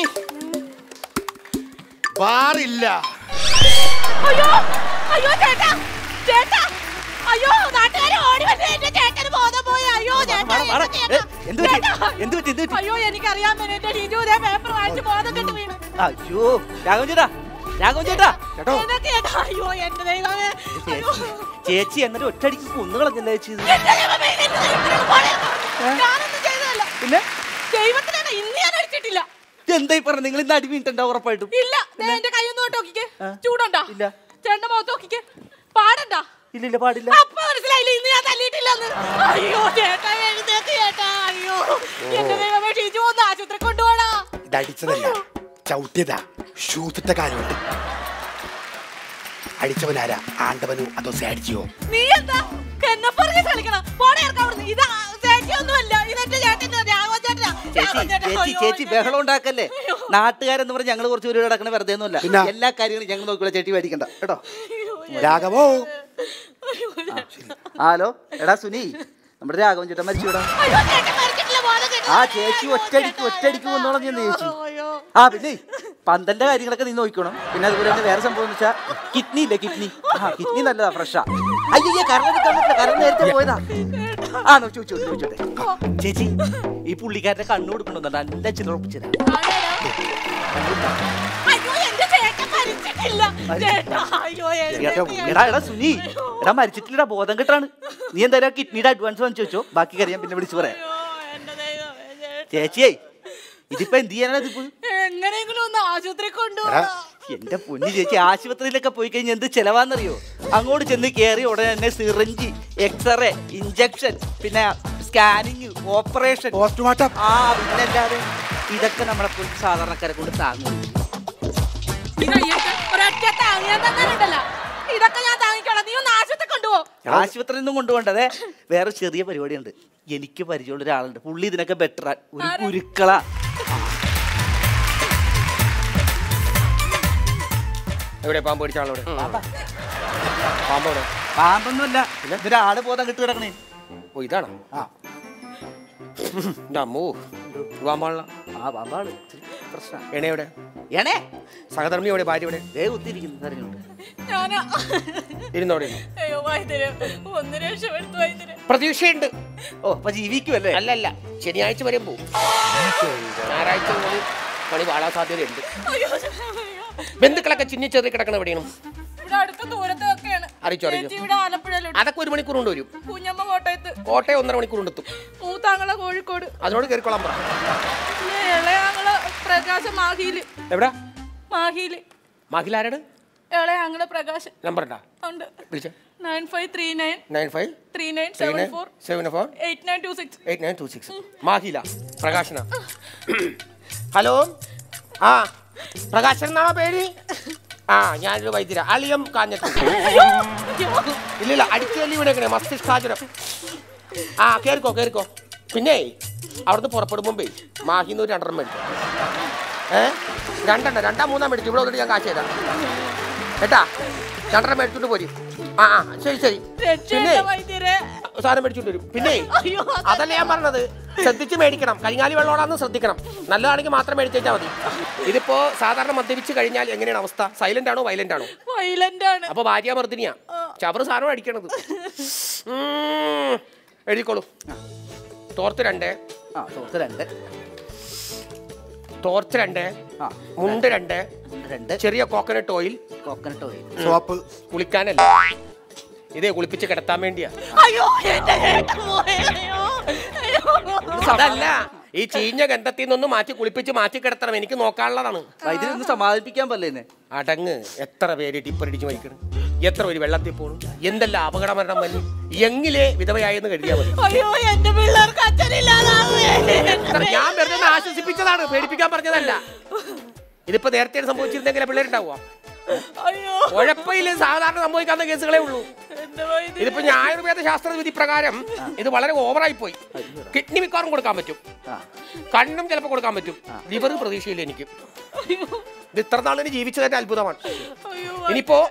ബാറില്ല അയ്യോ അയ്യോ ചേട്ടാ ചേട്ടാ അയ്യോ നാട്ടുകാരെ ഓടി വന്നു എന്റെ ചേട്ടന് ബോധം പോയി അയ്യോ ചേട്ടാ എന്റെ ചേട്ടാ. ചേട്ടാ. അയ്യോ എനിക്കറിയാൻ മേലെ എന്റെ ഷിജു ദേ പേപ്പർ വായിച്ച് ബോധം കെട്ട് വീണു അയ്യോ രാഘവൻ ചേട്ടാ രാഘവൻ ചേട്ടാ എന്നിട്ട് ചേട്ടാ അയ്യോ എന്റെ ദൈവമേ അയ്യോ ചേച്ചി എന്നിട്ട് ഒറ്റയടിക്ക് കൊന്നുകളഞ്ഞല്ലേ ചേച്ചി ഇത്? എന്റെ ദൈവമേ, എന്റെ ദൈവത്തിനോട് പോണേ. ഞാനൊന്നും ചെയ്തതല്ല പിന്നെ ദൈവത്തിനാണ് ഇന്ന് ഞാൻ അടിച്ചിട്ടില്ല എന്തായി പറഞ്ഞ നിങ്ങൾ ഇന്ന് അടി വീണിട്ടുണ്ടോ ഉറപ്പായിട്ടും ഇല്ല ദേ എന്റെ കൈ ഒന്ന് നോക്കിക്കേ ചൂടുണ്ടോ ഇല്ല. ചേട്ടന്റെ മുഖത്ത് നോക്കിക്കേ പാടണ്ട ഇല്ല ഇല്ല പാടില്ല അപ്പൊ മനസ്സിലായില്ല ഇന്ന് ഞാൻ തല്ലിയിട്ടില്ലെന്ന് അയ്യോ ചേട്ടാ എഴുന്നേക്ക് ചേട്ടാ അയ്യോ എന്റെ ദൈവമേ ഷീജു ഒന്ന് ആശുപത്രി കൊണ്ടുപോടാ ഇതടിച്ചതല്ല ചവിട്ടിയതാ ഷൂസിട്ട കാര്യമുണ്ട് അടിച്ചവനാരാ ആണ്ടവനോ അതോ സാഡിച്ചിയോ നീ എന്താ എന്നെ പറഞ്ഞ് കളിക്കണം പോണേ ഇറക്കാം അവിടുന്ന് ഇത് ചേച്ചിയൊന്നുമല്ല ഇതെന്റെ ചേട്ടൻ രാഘവൻ ചേട്ടനാ ചേച്ചി രാഘവൻ ചേട്ടൻ ചേച്ചി അയ്യോ, ചേച്ചി ബഹളം ഉണ്ടാക്കല്ലേ നാട്ടുകാരെന്ന് പറഞ്ഞ് ഞങ്ങൾ കുറച്ച് പേര് കിടക്കണ വെറുതെ ഒന്നുമല്ല പിന്നെ? എല്ലാ കാര്യങ്ങളും ഞങ്ങൾ നോക്കില്ല ചേച്ചി മേടിക്കണ്ട കേട്ടോ രാഘവോ ഹലോ എടാ സുനി നമ്മുടെ രാഘവൻ ചേട്ടൻ മരിച്ചുവിടാ അയ്യോ ചേട്ടൻ മരിച്ചിട്ടില്ല എന്റെ ബോധം കിട്ടും. ആ ചേച്ചി ഒറ്റടിക്ക് ഒറ്റടിക്ക് വന്നോളാം ഞാൻ ചേച്ചി ആ പിന്നെ പന്തന്റെ കാര്യങ്ങളൊക്കെ നീ നോക്കണം പിന്നെ അതുപോലെ തന്നെ വേറെ സംഭവം എന്ന് വെച്ചാൽ കിഡ്നി ഇല്ലേ കിഡ്നി ആ കിഡ്നി നല്ലതാ ഫ്രഷാ അയ്യോ കറണ്ട് എടുക്കാൻ പറ്റില്ല കറണ്ട് നേരത്തെ പോയതാ ആ നോ, ചോദിച്ചോട്ടെ ചോദിച്ചോട്ടെ ചേച്ചി ഈ പുള്ളിക്കാരന്റെ കണ്ണു കൊടുക്കണമെന്നുണ്ട് എന്റെ ചില ഉറപ്പിച്ചതാ അയ്യോ എന്റെ ചേട്ടൻ മരിച്ചിട്ടില്ല ചേട്ടാ അയ്യോ എന്റെ എടാ എടാ സുനി എടാ മരിച്ചിട്ടില്ലടാ ബോധം കെട്ടാണ് നീ എന്തായാലും കിഡ്നിയുടെ അഡ്വാൻസ് വാങ്ങിച്ചു വെച്ചോ ബാക്കി കാര്യം പിന്നെ വിളിച്ചു പറയാം എന്റെ ദൈവമേ, ചേട്ടാ. ചേച്ചിയേ ഇതിപ്പോ എന്ത് ചെയ്യാനാ ഇതിപ്പോ എങ്ങനെയെങ്കിലും ഒന്ന് ആശുപത്രി കൊണ്ടുപോകാം എന്റെ പൊന്നു ചേച്ചി ആശുപത്രിയിലൊക്കെ പോയി കഴിഞ്ഞാൽ എന്ത് ചെലവാന്നറിയോ അങ്ങോട്ട് ചെന്ന് കയറി ഉടനെ തന്നെ സിറിഞ്ച് എക്സ്റേ ഇഞ്ചക്ഷൻ പിന്നെ സ്കാനിങ് ഓപ്പറേഷൻ പോസ്റ്റ്മോർട്ടം ആ പിന്നല്ലാതെ ഇതൊക്കെ നമ്മളെ പോലെ സാധാരണക്കാരെ കൊണ്ട് താങ്ങും ഇത് അയ്യക്ക് ഒരൊറ്റ താങ്ങിയാൽ തന്നെ ഉണ്ടല്ലോ ഇതൊക്കെ ഞാൻ താങ്ങിക്കോളാം നീ ഒന്ന് ആശുപത്രി കൊണ്ടുപോ ആശുപത്രിയിൽ നിന്നും കൊണ്ടുപോകണ്ടതേ വേറെ ചെറിയ പരിപാടിയുണ്ട് എനിക്ക് പരിചയമുള്ള ഒരാളുണ്ട് പുള്ളി ഇതിനൊക്കെ ബെറ്റർ ഒരു കുരുക്കള എവിടെ പാമ്പ് പിടിച്ച ആളോട് പാമ്പോടെ പാമ്പൊന്നുമല്ല ഇതൊരാള് ബോധം കിട്ടു കിടക്കണേ ഓ ഇതാണോ എൻ്റെ അമ്മോ പാമ്പാണല്ലോ ആ പാമ്പാണ് പ്രശ്നം എണ എവിടെ ഏണേ സഹധർമ്മി എവിടെ ഭാര്യ എവിടെ ദേ കുത്തിയിരിക്കുന്നു അറിഞ്ഞുണ്ട് ഞാനാ ഇരുന്നോടെ അയ്യോ വൈദ്യര് ഒന്ന് രക്ഷപ്പെടുത്തു വൈദ്യര് പ്രതീക്ഷയുണ്ട് ഓ അപ്പൊ ജീവിക്കുമല്ലേ അല്ലല്ല ശനിയാഴ്ച വരെ പോവും ഞായറാഴ്ച മുതൽ പണി വാളാൻ സാധ്യതയുണ്ട് അയ്യോ അയ്യോ. ബന്ധുക്കളൊക്കെ ചിന്നിച്ചെറി കിടക്കണ എവിടെയാണ് ഇവിടെ അടുത്ത ദൂരത്തൊക്കെയാണ് അറിയിച്ചോ, അറിയിച്ചോ. ചേച്ചി ഇവിടെ ആലപ്പുഴയിലുണ്ട് അതൊക്കെ ഒരു മണിക്കൂർ കൊണ്ട് വരും കുഞ്ഞമ്മ കോട്ടയത്ത് കോട്ടയം ഒന്നര മണിക്കൂർ കൊണ്ട് എത്തും മൂത്താങ്ങള കോഴിക്കോട് അതിനോട് കയറിക്കൊള്ളാൻ പറ പിന്നെ ഇളയാങ്ങള പ്രകാശം മാഹിയില് എവിടെ മാഹിയില് മഹിലാരാണ് ഇളയാങ്ങള പ്രകാശം നമ്പർ ഉണ്ടാ ഉണ്ട് വിളിച്ച nine five three nine nine five three nine three seven nine four seven four eight nine two six eight nine two six മാഹില പ്രകാശന ഹലോ ആ പ്രകാശൻ എന്നാണോ പേര് ആ ഞാനൊരു വൈദ്യര അളിയം കാഞ്ഞിട്ട് ഇല്ലില്ല അടിച്ചുവല്ലി വീണേക്കണേ മസ്തിഷ്കാചുരം ആ കേറിക്കോ കേറിക്കോ പിന്നെ അവിടുന്ന് പുറപ്പെടും മുമ്പേ മാഹിന്ന് ഒരു രണ്ടെണ്ണം മേടിച്ചു ഏ രണ്ടെണ്ണം രണ്ടാം മൂന്നാം മേടിച്ചു ഇവിടെ വന്നിട്ട് ഞാൻ കാശ് തരാം കേട്ടാ രണ്ടെണ്ണം മേടിച്ചോണ്ട് പോരും ആ ആ ശരി ശരി പിന്നെ രക്ഷയില്ല വൈദ്യരെ സാധനം മേടിച്ചോണ്ട് വരും പിന്നെ അയ്യോ, അതല്ല ഞാൻ പറഞ്ഞത് ശ്രദ്ധിച്ച് മേടിക്കണം കരിങ്ങാലി വെള്ളോടാന്ന് ശ്രദ്ധിക്കണം നല്ലതാണെങ്കിൽ മാത്രം മേടിച്ചാൽ മതി ഇതിപ്പോ സാധാരണ മദ്യപിച്ച് കഴിഞ്ഞാൽ എങ്ങനെയാണ് അവസ്ഥ സൈലന്റ് ആണോ വയലന്റ് ആണോ വൈലന്റ് ആണ് അപ്പൊ ഭാര്യ മർദ്ദിനിയാ ചവറ് സാധനം അടിക്കണത് ഉം. എഴുതിക്കോളൂ തോർത്ത് രണ്ട് ആ സുഹൃത്ത് രണ്ട് തോർത്ത് രണ്ട് ആ മുണ്ട് രണ്ട് രണ്ട് ചെറിയ coconut oil coconut oil soap കുളിക്കാനല്ല ഇതേ കുളിപ്പിച്ച് കിടത്താൻ വേണ്ടിയാ അയ്യോ എന്റെ ചേട്ടൻ പോയി അയ്യോ അയ്യോ അതല്ല ഈ ചീഞ്ഞ ഗന്ധത്തിൽ നിന്നൊന്ന് മാറ്റി കുളിപ്പിച്ച് മാറ്റി കിടത്തണം എനിക്ക് നോക്കാനുള്ളതാണ് വൈദ്യുതി സമാധാനിപ്പിക്കാൻ പറ്റില്ലേ അടങ്ങ് എത്ര പേര് ടിപ്പറടിച്ച് മരിക്കണം എത്ര പേര് വെള്ളത്തിൽ പോണു എന്തെല്ലാം അപകട മരണം വന്നു എങ്ങിലെ വിധവയായെന്ന് കരുതിയാൽ മതി അയ്യോ എന്റെ പിള്ളേർക്ക് അച്ഛനില്ലാതാവേ എത്ര- ഞാൻ വെറുതെ ഒന്ന് ആശ്വസിപ്പിച്ചതാണ് പേടിപ്പിക്കാൻ പറഞ്ഞതല്ല ഇതിപ്പോ നേരത്തെ സംഭവിച്ചിരുന്നെങ്കിൽ പിള്ളേരുണ്ടാവുക അയ്യോ കുഴപ്പമില്ല സാധാരണ സംഭവിക്കാവുന്ന കേസുകളേ ഉള്ളൂ എന്റെ വൈദ്യ ഇതിപ്പോ ഞാൻ ആയുർവേദ ശാസ്ത്ര വിധി പ്രകാരം ഇത് വളരെ ഓവറായി പോയി കിഡ്നി മിക്കവാറും കൊടുക്കാൻ പറ്റും കണ്ണും ചിലപ്പോൾ കൊടുക്കാൻ പറ്റും ലിവർ പ്രതീക്ഷയില്ല എനിക്ക് ഇത് ഇത്ര നാളിന് ജീവിച്ചതിന്റെ അത്ഭുതമാണ് അയ്യോ ഇനിയിപ്പോ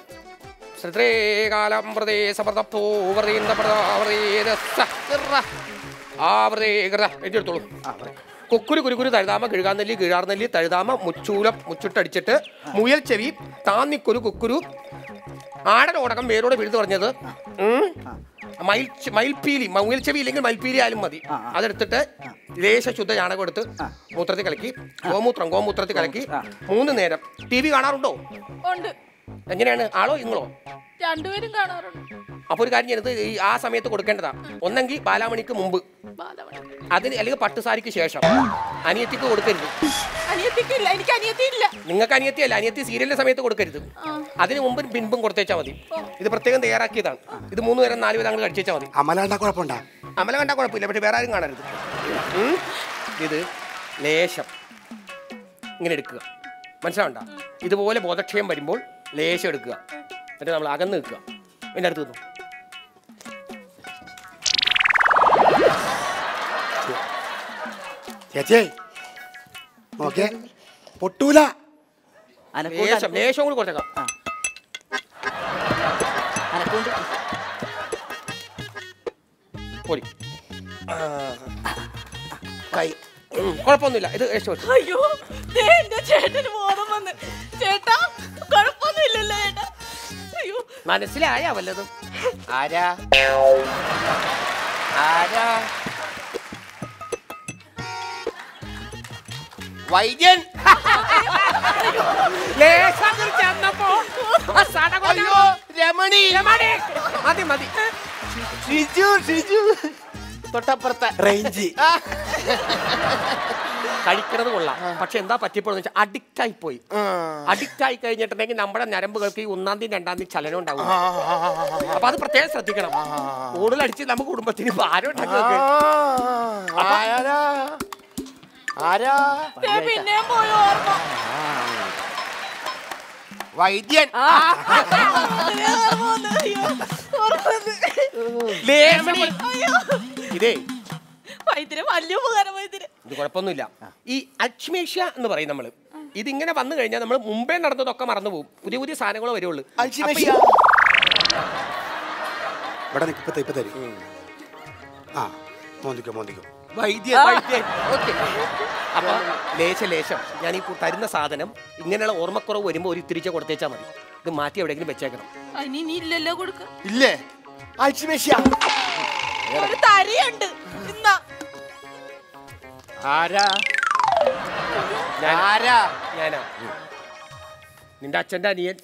ശ്രദ്ധേകാലം പ്രദേ സമൃദ്ധപ്പോ വ്രതീന്ദ പ്രദാവ്രതേന സഹ്റ ആവ്രതേകൃത എഴുതിയെടുത്തോളൂ കുക്കുരു കുരുക്കുരു തഴുതാമ കിഴുകാന്നെല്ലി കിഴാർനെല്ലി തഴുതാമ മുച്ചൂലം മുച്ചിട്ടടിച്ചിട്ട് മുയൽ ചെവി താന്നിക്കുരു കുക്കുരു ആടൻ ഓടകം വേരോട് പിഴുതു പറഞ്ഞത് ഉം. മയിൽ ചെ- മയിൽപ്പീലി മുയൽ ചെവി ഇല്ലെങ്കിൽ മയിൽപ്പീലി ആയാലും മതി അതെടുത്തിട്ട് ലേശ ശുദ്ധ ചാണകം എടുത്ത് മൂത്രത്തിൽ കലക്കി ഗോമൂത്രം ഗോമൂത്രത്തിൽ കലക്കി മൂന്ന് നേരം ടി വി കാണാറുണ്ടോ ഉണ്ട് എങ്ങനെയാണ് ആളോ ഇങ്ങളോ രണ്ടുപേരും കാണാറുണ്ട് അപ്പൊ ഒരു കാര്യം ചെയ്യുന്നത് ഈ ആ സമയത്ത് കൊടുക്കേണ്ടതാ ഒന്നെങ്കിൽ ബാലാമണിക്ക് മുമ്പ് ബാലമണി. അതിന് അല്ലെങ്കിൽ പട്ടുസാരിക്ക് ശേഷം അനിയത്തിക്ക് കൊടുക്കരുത് അനിയത്തിക്കില്ല എനിക്ക് അനിയത്തിയില്ല നിങ്ങൾക്ക് അനിയത്തിയല്ല അനിയത്തി സീരിയലിന്റെ സമയത്ത് കൊടുക്കരുത് അതിന് മുമ്പും പിൻപും കൊടുത്തേച്ചാൽ മതി ഇത് പ്രത്യേകം തയ്യാറാക്കിയതാണ് ഇത് മൂന്ന് പേരും നാല് പേരും അങ്ങോട്ട് കഴിച്ചേച്ചാൽ മതി അമലാണ്ട കുഴപ്പമുണ്ടാ അമല കണ്ടാൽ കുഴപ്പമില്ല പക്ഷെ വേറെ ആരും കാണരുത് ഉം? ഇത് ലേശം ഇങ്ങനെ എടുക്കുക മനസ്സിലാവണ്ട ഇതുപോലെ ബോധക്ഷയം വരുമ്പോൾ ലേശം എടുക്കുക എന്നിട്ട് നമ്മൾ അകന്ന് നിൽക്കുക എൻ്റെ അടുത്ത് നിന്നു ചേച്ചി നോക്കിയേ പൊട്ടൂല ലേശം ലേശം കൂടി കുറച്ചേക്കാം അനക്കൊണ്ട് പോരി അടിക്കായി ഉം, കുഴപ്പമൊന്നുമില്ല ഇത് രക്ഷപ്പെട്ടു അയ്യോ ദേ എന്റെ ചേട്ടന് ബോധം വന്ന് ചേട്ടാ കുഴപ്പമൊന്നുമില്ലല്ലോ ചേട്ടാ അയ്യോ മനസ്സിലായ വല്ലതും ആരാ ആരാ വൈദ്യൻ ലേശം അങ്ങ് ചെന്നപ്പോ ആ സടകൊല- രമണി രമണി മതി മതി ഷിജു ഷിജു തൊട്ടപ്പുറത്തെ റേഞ്ച് കഴിക്കണത് കൊള്ളാം പക്ഷെ എന്താ പറ്റിയപ്പോഴെന്ന് വെച്ചാൽ അഡിക്റ്റ് ആയി പോയി അഡിക്റ്റ് ആയി കഴിഞ്ഞിട്ടുണ്ടെങ്കിൽ നമ്മുടെ ഞരമ്പുകൾക്ക് ഈ ഒന്നാം തീയതി രണ്ടാം തീയതി ചലനം ഉണ്ടാവും അപ്പൊ അത് പ്രത്യേകം ശ്രദ്ധിക്കണം കൂടുതൽ അടിച്ച് നമുക്ക് കുടുംബത്തിന് ഭാരം ഉണ്ടാക്കി വെക്ക്. അപ്പൊ ആരാ ആരാ ദേ പിന്നെയും പോയി ഓർമ്മ വൈദ്യൻ ദേ ഓർമ്മ വന്ന്. അയ്യോ ഓർമ്മ വന്ന്. ലേശം അയ്യോ ഇതേ വൈദ്യരെ വലിയ ഉപകാരം വൈദ്യരെ ഇത് കുഴപ്പമൊന്നുമില്ല ഈ അൽഷിമേഷ്യ എന്ന് പറയും നമ്മൾ ഇതിങ്ങനെ വന്നു കഴിഞ്ഞാൽ നമ്മൾ മുമ്പേ നടന്നതൊക്കെ മറന്നു പോകും പുതിയ പുതിയ സാധനങ്ങളെ വരുള്ളൂ അൽഷിമേഷ്യ. ഇവിടെ നിൽക്ക് ഇപ്പൊ ഇപ്പൊ തരും ആ മോന്തിക്കോ മോന്തിക്കോ വൈദ്യൻ വൈദ്യൻ ഓക്കെ അപ്പൊ ലേശ ലേശം ഞാൻ ഈ കു- തരുന്ന സാധനം ഇങ്ങനെയുള്ള ഓർമ്മക്കുറവ് വരുമ്പോൾ ഒരു തിരിച്ച് കൊടുത്തേച്ചാൽ മതി ഇത് മാറ്റി എവിടെയെങ്കിലും വെച്ചേക്കണം അതിന് ഇനി ഇല്ലല്ലോ കൊടുക്ക ഇല്ലേ അൽഷിമേഷ്യ ഒരു തരിയുണ്ട് ഇന്നാ ആരാ ആരാ ഞാനാ നിന്റെ അച്ഛന്റെ അനിയൻ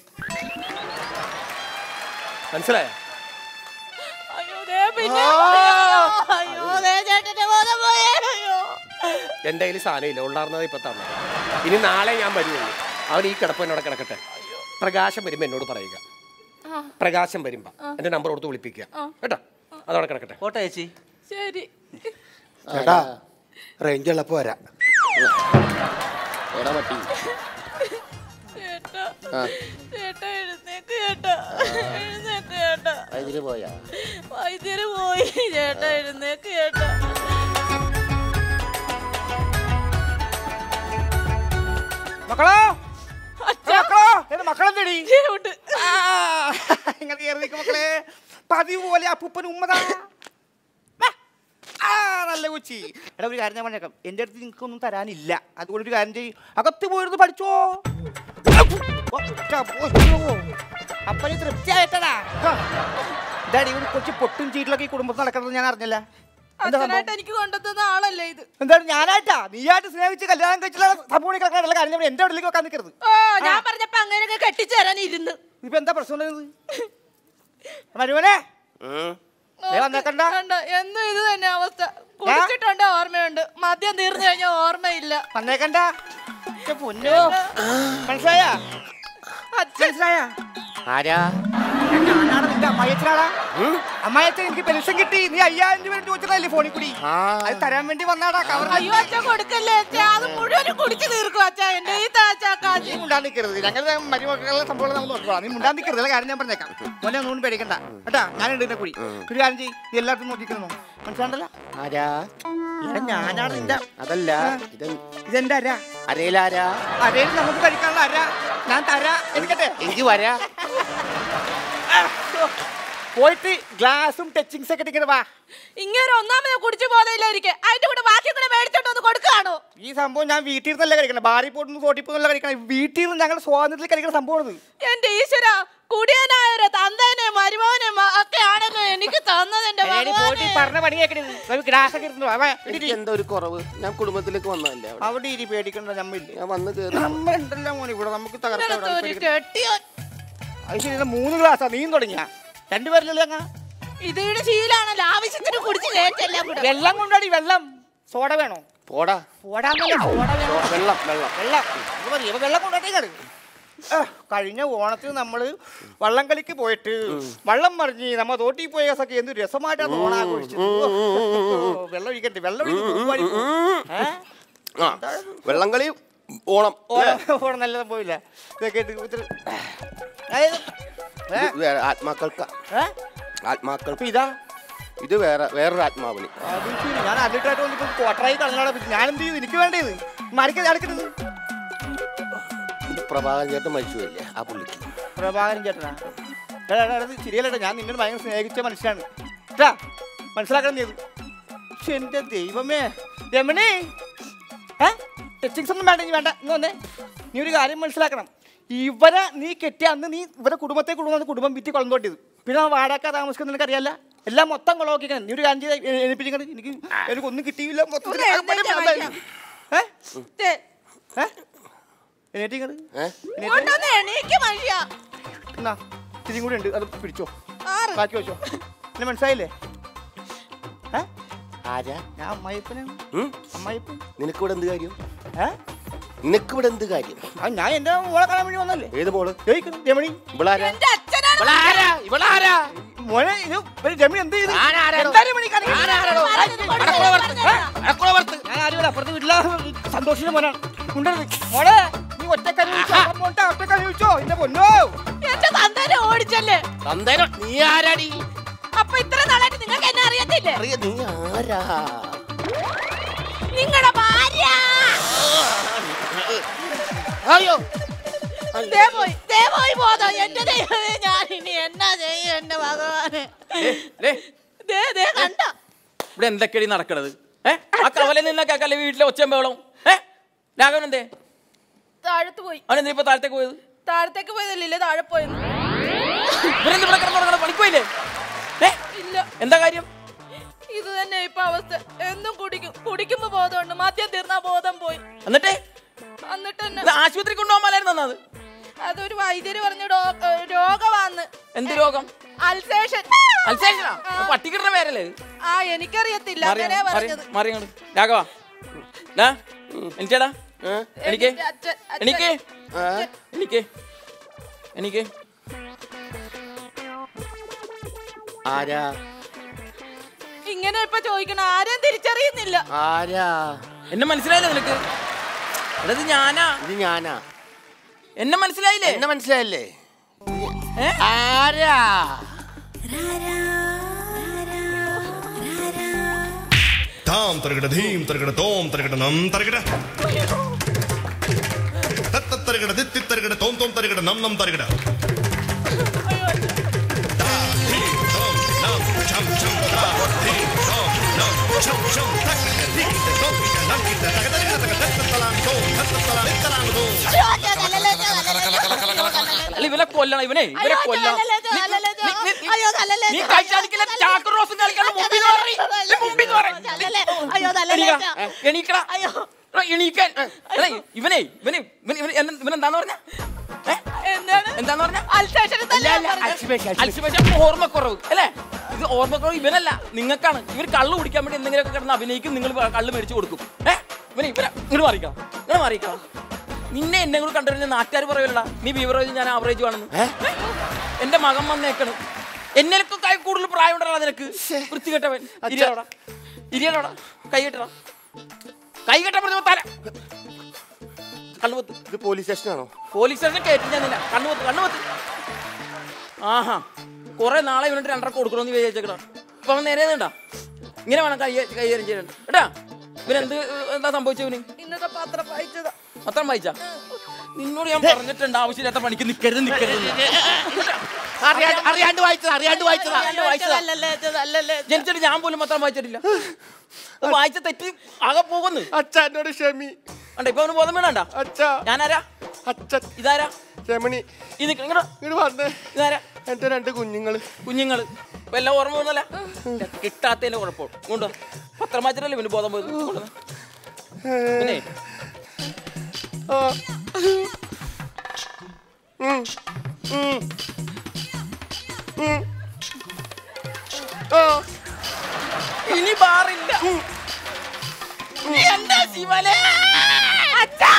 മനസ്സിലായോ അയ്യോ ദേ പിന്നെ അയ്യോ ദേ ചേട്ടന്റെ ബോധം പോയേ അയ്യോ എൻ്റെ കയ്യിൽ സാധനമില്ല ഉള്ളാർന്നത് ഇപ്പൊ തന്നെ ഇനി നാളെ ഞാൻ വരുള്ളൂ അവൻ ഈ കിടപ്പ് എന്നോട് കിടക്കട്ടെ പ്രകാശം വരുമ്പോ എന്നോട് പറയുക പ്രകാശം വരുമ്പോ എന്റെ നമ്പർ കൊടുത്ത് വിളിപ്പിക്കുക കേട്ടോ അതവിടെ കിടക്കട്ടെ ഫോട്ടോ ചേച്ചി ശരി ചേട്ടാ റേഞ്ച് ഉള്ളപ്പോ വരാം ചേട്ടാ ചേട്ടാ എഴുന്നേക്ക് ചേട്ടാ എഴുന്നേക്ക് ചേട്ടാ വൈദ്യുതി പോയാ വൈദ്യര് പോയി ചേട്ടാ എഴുന്നേക്ക് ചേട്ടാ മക്കളോ അച്ഛാ മക്കളോ എന്റെ മക്കളെന്തടി ഉണ്ട് നിങ്ങൾ കയറി നിൽക്കും മക്കളെ പതിവ് പോലെ അപ്പൂപ്പൻ ഉമ്മതാ ആ നല്ല കൊച്ചി എടാ ഒരു കാര്യം ഞാൻ പറഞ്ഞേക്കാം എൻ്റെ അടുത്ത് നിങ്ങൾക്കൊന്നും തരാനില്ല അതുകൊണ്ട് ഒരു കാര്യം ചെയ്യും അകത്ത് പോയിരുന്നു പഠിച്ചോ അപ്പന് തൃപ്തിയായിട്ടടാ ഇതാടി ഒരു കൊച്ചു പൊട്ടും ചീറ്റിലൊക്കെ ഈ കുടുംബത്തിൽ നടക്കുന്നത് ഞാൻ അറിഞ്ഞില്ല എന്താ സംഭവം? അച്ഛനായിട്ട് എനിക്ക് കൊണ്ടുതന്ന ആളല്ലേ ഇത് എന്താണ് ഞാനായിട്ടാ നീയായിട്ട് സ്നേഹിച്ച് കല്യാണം കഴിച്ചുള്ള സംഭവം കിടക്കാനുള്ള കാര്യം ഞാൻ എന്റെ വീട്ടിലേക്ക് വെക്കാൻ നിൽക്കരുത് ഓ ഞാൻ പറഞ്ഞപ്പോ അങ്ങനെയൊക്കെ കെട്ടിച്ചേരാൻ ഇരുന്ന് ഇപ്പൊ എന്താ പ്രശ്നം ഉണ്ടായത്? മരുമനെ ദേ വന്നേക്കണ്ട. കണ്ടോ? എന്നും ഇത് തന്നെ അവസ്ഥ കുടിച്ചിട്ടുണ്ട് ഓർമ്മയുണ്ട് മദ്യം തീർന്നു കഴിഞ്ഞാൽ ഓർമ്മയില്ല വന്നേക്കണ്ട എന്റെ പൊന്നോ മനസ്സിലായ മനസ്സിലായ ആരാ ഞാനാണ് നിന്റെ അമ്മായിച്ചനാടാ അമ്മായിച്ചൻ എനിക്ക് പെൻഷൻ കിട്ടി നീ അയ്യായിരം രൂപ ചോദിച്ചതല്ലേ ഫോണിൽ കൂടി അത് തരാൻ വേണ്ടി വന്നാടാ കവറിൽ അയ്യോ അച്ഛ കൊടുക്കല്ലേ അച്ഛ അത് മുഴുവനും കുടിച്ചു തീർക്കും അച്ഛ എന്റെ ഈ താച്ചാ നീ കാശി മുണ്ടാൻ നിൽക്കരുത് ഞങ്ങളുടെ മരുമക്കളുടെ സംഭവം നമുക്ക് നോക്കിക്കോളാം നീ മുണ്ടാൻ നിൽക്കരുത് ഉള്ള കാര്യം ഞാൻ പറഞ്ഞേക്കാം മോനെ ഒന്നും പേടിക്കണ്ട കേട്ടാ ഞാനുണ്ട് ഇതിനെ കൂടി ഒരു കാര്യം ചെയ്യ് നീ എല്ലായിടത്തും നോക്കിക്കുന്നു മനസ്സിലാണ്ടല്ലോ ആരാ എടാ, ഞാനാണ് നിന്റെ അതല്ല ഇത് ഇതെന്റെ അര അരയിലാരാ അരയിൽ നമുക്ക് കഴിക്കാനുള്ള അര ഞാൻ തരാ എനിക്കട്ടെ എനിക്ക് വരാ പോയിട്ട് ഗ്ലാസും ടച്ചിങ്സ് ഒക്കെ ഇട്ടിങ്ങനെ വാ ഇങ്ങനെ ഒന്നാമത് കുടിച്ചു പോകുന്നില്ലായിരിക്കും അതിന്റെ കൂടെ ബാക്കി കൂടെ മേടിച്ചോണ്ട് വന്ന് കൊടുക്കാണോ ഈ സംഭവം ഞാൻ വീട്ടിൽ നിന്നല്ല കഴിക്കണം ബാറി പോയിട്ട് തോട്ടി പോയില്ല കഴിക്കണം വീട്ടിൽ നിന്ന് ഞങ്ങളുടെ സ്വാതന്ത്ര്യത്തിൽ കഴിക്കുന്ന സംഭവമാണ് എന്റെ ഈശ്വര കുടിയനായൊരു തന്തേനെ മരുമോനെ ഒക്കെ ആണെന്ന് എനിക്ക് തന്നത് എന്റെ പോയിട്ട് ഭഗവാനെ. പറഞ്ഞ പണി കേൾക്കണത് ഗ്ലാസ് ഒക്കെ ഇരുന്നു വാ, ഇരി. എന്താ ഒരു കുറവ് ഞാൻ കുടുംബത്തിലേക്ക് വന്നതല്ലേ അവിടെ. അവിടെ ഇരി പേടിക്കണ്ട നമ്മില്ല ഞാൻ വന്ന് കേറി നമ്മ ഉണ്ടല്ലോ മോനെ ഇവിടെ നമുക്ക് തകർക്കാം ഇങ്ങനത്തെ ഇവിടെ. ഒരു പേടിക്കണ്ട. കെട്ടിയോ അത് ശരി ഇത് മൂന്ന് ഗ്ലാസ്സാ നീയും തുടങ്ങിയ രണ്ടുപേരിലല്ലേ അങ്ങ് ഇതിയുടെ ശീലാണല്ലോ ആവശ്യത്തിന് കുടിച്ച് കയറ്റെല്ലാം കൂടെ വെള്ളം കൊണ്ടാടി വെള്ളം സോഡ വേണോ പോടാ പോടാന്നല്ല സോഡ വേണോ വെള്ളം വെള്ളം വെള്ളം ഇത് മതി ഇപ്പൊ വെള്ളം കൊണ്ടോട്ടേക്കാണ് കഴിഞ്ഞ ഓണത്തിന് നമ്മള് വള്ളം കളിക്ക് പോയിട്ട് വള്ളം മറിഞ്ഞ് നമ്മ തോട്ടി പോയ ദിവസമൊക്കെ എന്ത് രസമായിട്ടാണ് ഓണം ആഘോഷിച്ചത് ഓ, വെള്ളം ഒഴിക്കട്ടെ വെള്ളം ഒഴിക്കും പൂവാടി പോകും. ഏ? ആ വെള്ളം കളി ഓണം ഓണം ഓണം നല്ല സംഭവമില്ല ഇതൊക്കെ ഇട്ട് ഇത്തിരി- അതായത് ഏ? ഇത് വേറെ ആത്മാക്കൾക്ക് ഏ? ആത്മാക്കൾക്ക് അപ്പൊ ഇതാ ഇത് വേറെ വേറൊരു ആത്മാവിന് അത് ശരി. ഞാൻ അതിട്ടായിട്ട് വന്നിപ്പോ ക്വാർട്ടറായി കളഞ്ഞാടാ ഞാൻ എന്ത് ചെയ്തു എനിക്ക് വേണ്ടത് മറിക്കത് അടക്കരുത് ഇത് പ്രഭാകരൻ ചേട്ടൻ മരിച്ചുവല്ലേ ആ പുള്ളിക്ക് പ്രഭാകരൻ ചേട്ടനാ എടാ, എടാ, എടാ, ഇത് ശരിയല്ലടാ ഞാൻ നിന്നോട് ഭയങ്കര സ്നേഹിച്ച മനുഷ്യനാണ് കേട്ടാ മനസ്സിലാക്കണം നീ ഇത് എന്റെ ദൈവമേ രമണി ഏ ടച്ചിങ്സ് ഒന്നും വേണ്ട നീ വേണ്ട ഇന്ന് വന്നേ നീ ഒരു കാര്യം മനസ്സിലാക്കണം ഇവരെ നീ കെട്ടിയ അന്ന് നീ ഇവരെ കുടുംബത്തെ കുടുംബം കുടുംബം വിറ്റി കൊളന്തോട്ടിയത് പിന്നെ ആ വാടക താമസിക്കുന്ന നിനക്കറിയാല്ല എല്ലാം മൊത്തം കുളമാക്കിക്കണം നീ ഒരു കാര്യം ചെയ്ത് എണിപ്പിച്ചിങ്ങനെ എനിക്ക് എനിക്കൊന്നും കിട്ടിയില്ല മൊത്തത്തിൽ ഒന്ന് എഴുന്നേറ്റ് ആകപ്പാടെ വായിക്കാം. ഏ? ദേ, ഏ? എണീറ്റിങ്ങട്. ഇങ്ങോട്ടൊന്ന് എണീക്ക് മനുഷ്യ. എന്നാ ഇത്തിരിയും കൂടി ഉണ്ട് അത് പിടിച്ചോ ആറ്. ബാക്കി വെച്ചോ എന്നെ മനസ്സിലായില്ലേ ഏ? ആരാ ഞാൻ അമ്മായിപ്പനാണ് ഉം? അമ്മായിപ്പൻ നിനക്കിവിടെ എന്ത് കാര്യം ഏ നിനക്കിവിടെ എന്ത് കാര്യം ആ, ഞാൻ എന്റെ മോളെ കാണാൻ വേണ്ടി വന്നല്ലേ ഏത് മോള് ജയിക്കണം രമണി ഇവളാരാ എന്റെ അച്ഛനാണ് ഇവളാരാ ഇവളാരാ മോനെ ഇത് ഒരു രമണി എന്ത് ചെയ്തു ആരാരാടോ? എന്താ രമണി കാണിക്കുന്നത്? ആരാരാടോ? അടക്കുള വറുത്ത്. ഏ? അടക്കുള വറുത്ത്. ഞാൻ ആരുമല്ല അപ്പുറത്ത് വീട്ടിലെ സന്തോഷിന്റെ മോനാണ് ഉണ്ടരുത് മോളെ നീ ഒറ്റക്കറി വിളിച്ചോ മോട്ടെ ഒറ്റക്കറി വിളിച്ചോ എന്റെ പൊന്നോ എന്റെ തന്തേനെ ഓടിച്ചല്ലേ തന്തേനോ നീ ആരാടി അപ്പൊ ഇത്ര നാളായിട്ട് നിങ്ങൾക്ക് എന്നെ അറിയത്തില്ലേ അറിയ നീ ആരാ നിങ്ങളുടെ ഭാര്യ അയ്യോ ദേ പോയി ദേ പോയി പോതോ എന്റെ ദൈവമേ ഞാൻ ഇനി എന്നാ ചെയ്യും എന്റെ ഭഗവാനെ ദേ ദേ കണ്ട ഇവിടെ എന്തൊക്കെയാണ് ഈ നടക്കണത് ഏ ആ കവല നിന്നൊക്കെ കല്ല വീട്ടിലെ ഒച്ചയും ബഹളം ഏ രാഘവൻ എന്തേ താഴത്ത് പോയി അവൻ എന്തിനാ ഇപ്പൊ താഴത്തേക്ക് പോയത് താഴത്തേക്ക് പോയതല്ലേ താഴെ പോയത് ഇവരെന്ത് ഇവിടെ കിടന്നു പണിക്കോയില്ലേ ഏ ഇല്ല എന്താ കാര്യം ഇത് തന്നെ ഇപ്പൊ അവസ്ഥ എന്നും കുടിക്കും കുടിക്കുമ്പോ ബോധമുണ്ട് മദ്യം തീർന്നാ ബോധം പോയി എന്നിട്ടേ എന്നിട്ട് തന്നെ ഇത് ആശുപത്രി കൊണ്ടുപോകാൻ അത് അതൊരു വൈദ്യര് പറഞ്ഞ ഡോ- ഏ, രോഗമാന്ന് എന്ത് രോഗം അൽസേഷൻ അൽസേഷനാ പട്ടിക്കിടുന്ന പേരല്ലേ ഇത്? ആ എനിക്കറിയത്തില്ല മാറി അങ്ങനെയാ മാറി പറഞ്ഞത് മാറി അങ്ങോട്ട് രാഘവ ഡാ എനിക്കടാ എനിക്ക് എന്റെ അച്ഛൻ അച്ഛൻ- എനിക്ക് എനിക്ക് എനിക്ക് ആരാ ഇങ്ങനെ ഇപ്പൊ ചോദിക്കണം ആരും തിരിച്ചറിയുന്നില്ല ആരാ എന്നെ മനസ്സിലായില്ലേ നിനക്ക് എടാ, ഇത് ഞാനാ ഇത് ഞാനാ എന്നെ മനസ്സിലായില്ലേ എന്നെ മനസ്സിലായല്ലേ ഏ? ആരാ താം തരകട ധീം തരകട തോം തരകട നം തരകട തത്ത തരകട ദിത്തി തരകട തോം തോം തരകട നം നം തരകട താ, ധീം, തോം, നം, ഛം, ഛം, താ, ധീം, തോം, നം, ഛം, ഛം, തക്കട, ധീം, തോം, ഇക, നം, ഇക, തക, തരകട, തക, തത്ത, തലാം, തോം, തത്ത, തലാം, ഇത്തലാം, തോം. അല്ല ഇവനെ കൊല്ലണം ഇവനെ ഇവനെ കൊല്ലണം നീ- നീ- നീ- നീ- നീ കഴിച്ചാടിക്കല ചാക്ക് റോസും കളിക്കണം മുമ്പിൽ നിന്ന് പറയ്. നീ മുമ്പിൽ നിന്ന് പറയ്. എണീക്ക. എണീക്കടാ. എടാ, എണീക്കാൻ എടാ, ഇവനെ ഇവനെ ഇവൻ ഇവൻ ഇവൻ- ഇവനെന്താന്ന് പറഞ്ഞ എന്താന്ന് പറഞ്ഞ അൽഷിമേഷൻ ഓർമ്മക്കുറവ് അല്ലേ ഇത് ഓർമ്മക്കുറവ് ഇവനല്ല നിങ്ങൾക്കാണ് ഇവർ കള്ളു കുടിക്കാൻ വേണ്ടി എന്തെങ്കിലുമൊക്കെ കിടന്ന് അഭിനയിക്കും നിങ്ങൾ കള്ള് മേടിച്ചു കൊടുക്കും ഏ ഇവനെ ഇവനെ ഇങ്ങോട്ട് മാറിക്കാം ഇങ്ങോട്ട് മാറിക്കാം നിന്നെ എന്നെ കൂടെ കണ്ടുവരുന്ന നാട്ടുകാർ പറയലടാ നീ ബീവറേജ് ഞാൻ ആവറേജ് ആണെന്ന് ഏ? എന്റെ മകൻ വന്നേക്കണം എന്നേക്കും കൈ കൂടുതൽ പ്രായം ഉണ്ടല്ലോ നിനക്ക് വൃത്തികെട്ടവൻ ഇരിയലോടാ ഇരിയലോടാ കൈ കെട്ടടാ കൈ കെട്ടാൻ പറഞ്ഞ തല കണ്ണുപത്ത് ഇത് പോലീസ് സ്റ്റേഷനാണോ പോലീസ് സ്റ്റേഷൻ കയറ്റി ഞാൻ നിന്നെ കണ്ണുപത്ത് കണ്ണുപത്ത് ആഹാ കുറെ നാളെ ഇവനിട്ട് രണ്ടര കൊടുക്കണമെന്ന് വിചാരിച്ചേക്കടാ ഇപ്പൊ അവൻ നേരെ ഉണ്ടാ ഇങ്ങനെ വേണം കൈ കൈകാര്യം ചെയ്യാൻ എടാ ഇവനെന്ത് എന്താ സംഭവിച്ചവന് ഇന്നത്തെ പത്രം വായിച്ചതാ പത്രം വായിച്ചാ നിന്നോട് ഞാൻ പറഞ്ഞിട്ടുണ്ട് ആവശ്യമില്ലാത്ത പണിക്ക് നിക്കരുത് നിക്കരുത് എന്ന്. അറിയാണ്ട് അറിയാണ്ട് വായിച്ചതാ അറിയാണ്ട് വായിച്ചതാ അറിയാണ്ട് വായിച്ചതാ. ജനിച്ചിട്ട് ഞാൻ പോലും പത്രം വായിച്ചിട്ടില്ല അത് വായിച്ച തെറ്റ് ആകെ പോകുന്നു അച്ഛ എന്നോട് ക്ഷമി അണ്ട ഇപ്പൊ അവന് ബോധം വേണണ്ട അച്ഛ ഞാനാരാ അച്ഛൻ ഇതാരാ ക്ഷമണി ഇത് നിക്ക- ഇങ്ങട് ഇങ്ങോട്ട് വന്നേ ഇതാരാ എന്റെ രണ്ട് കുഞ്ഞുങ്ങള് കുഞ്ഞുങ്ങള് ഇപ്പൊ എല്ലാം ഓർമ്മ വന്നല്ല കിട്ടാത്തതിന്റെ കുഴപ്പം കൊണ്ടോ പത്രം വായിച്ചിട്ടല്ലേ പിന്നെ ബോധം പോയത് കൊണ്ടുവന്ന്. പിന്നെ ആ. ഉം. ഉം. ഉം. ആ. ഇനി ബാറില്ല എന്താ ശിവനെ അച്ഛാ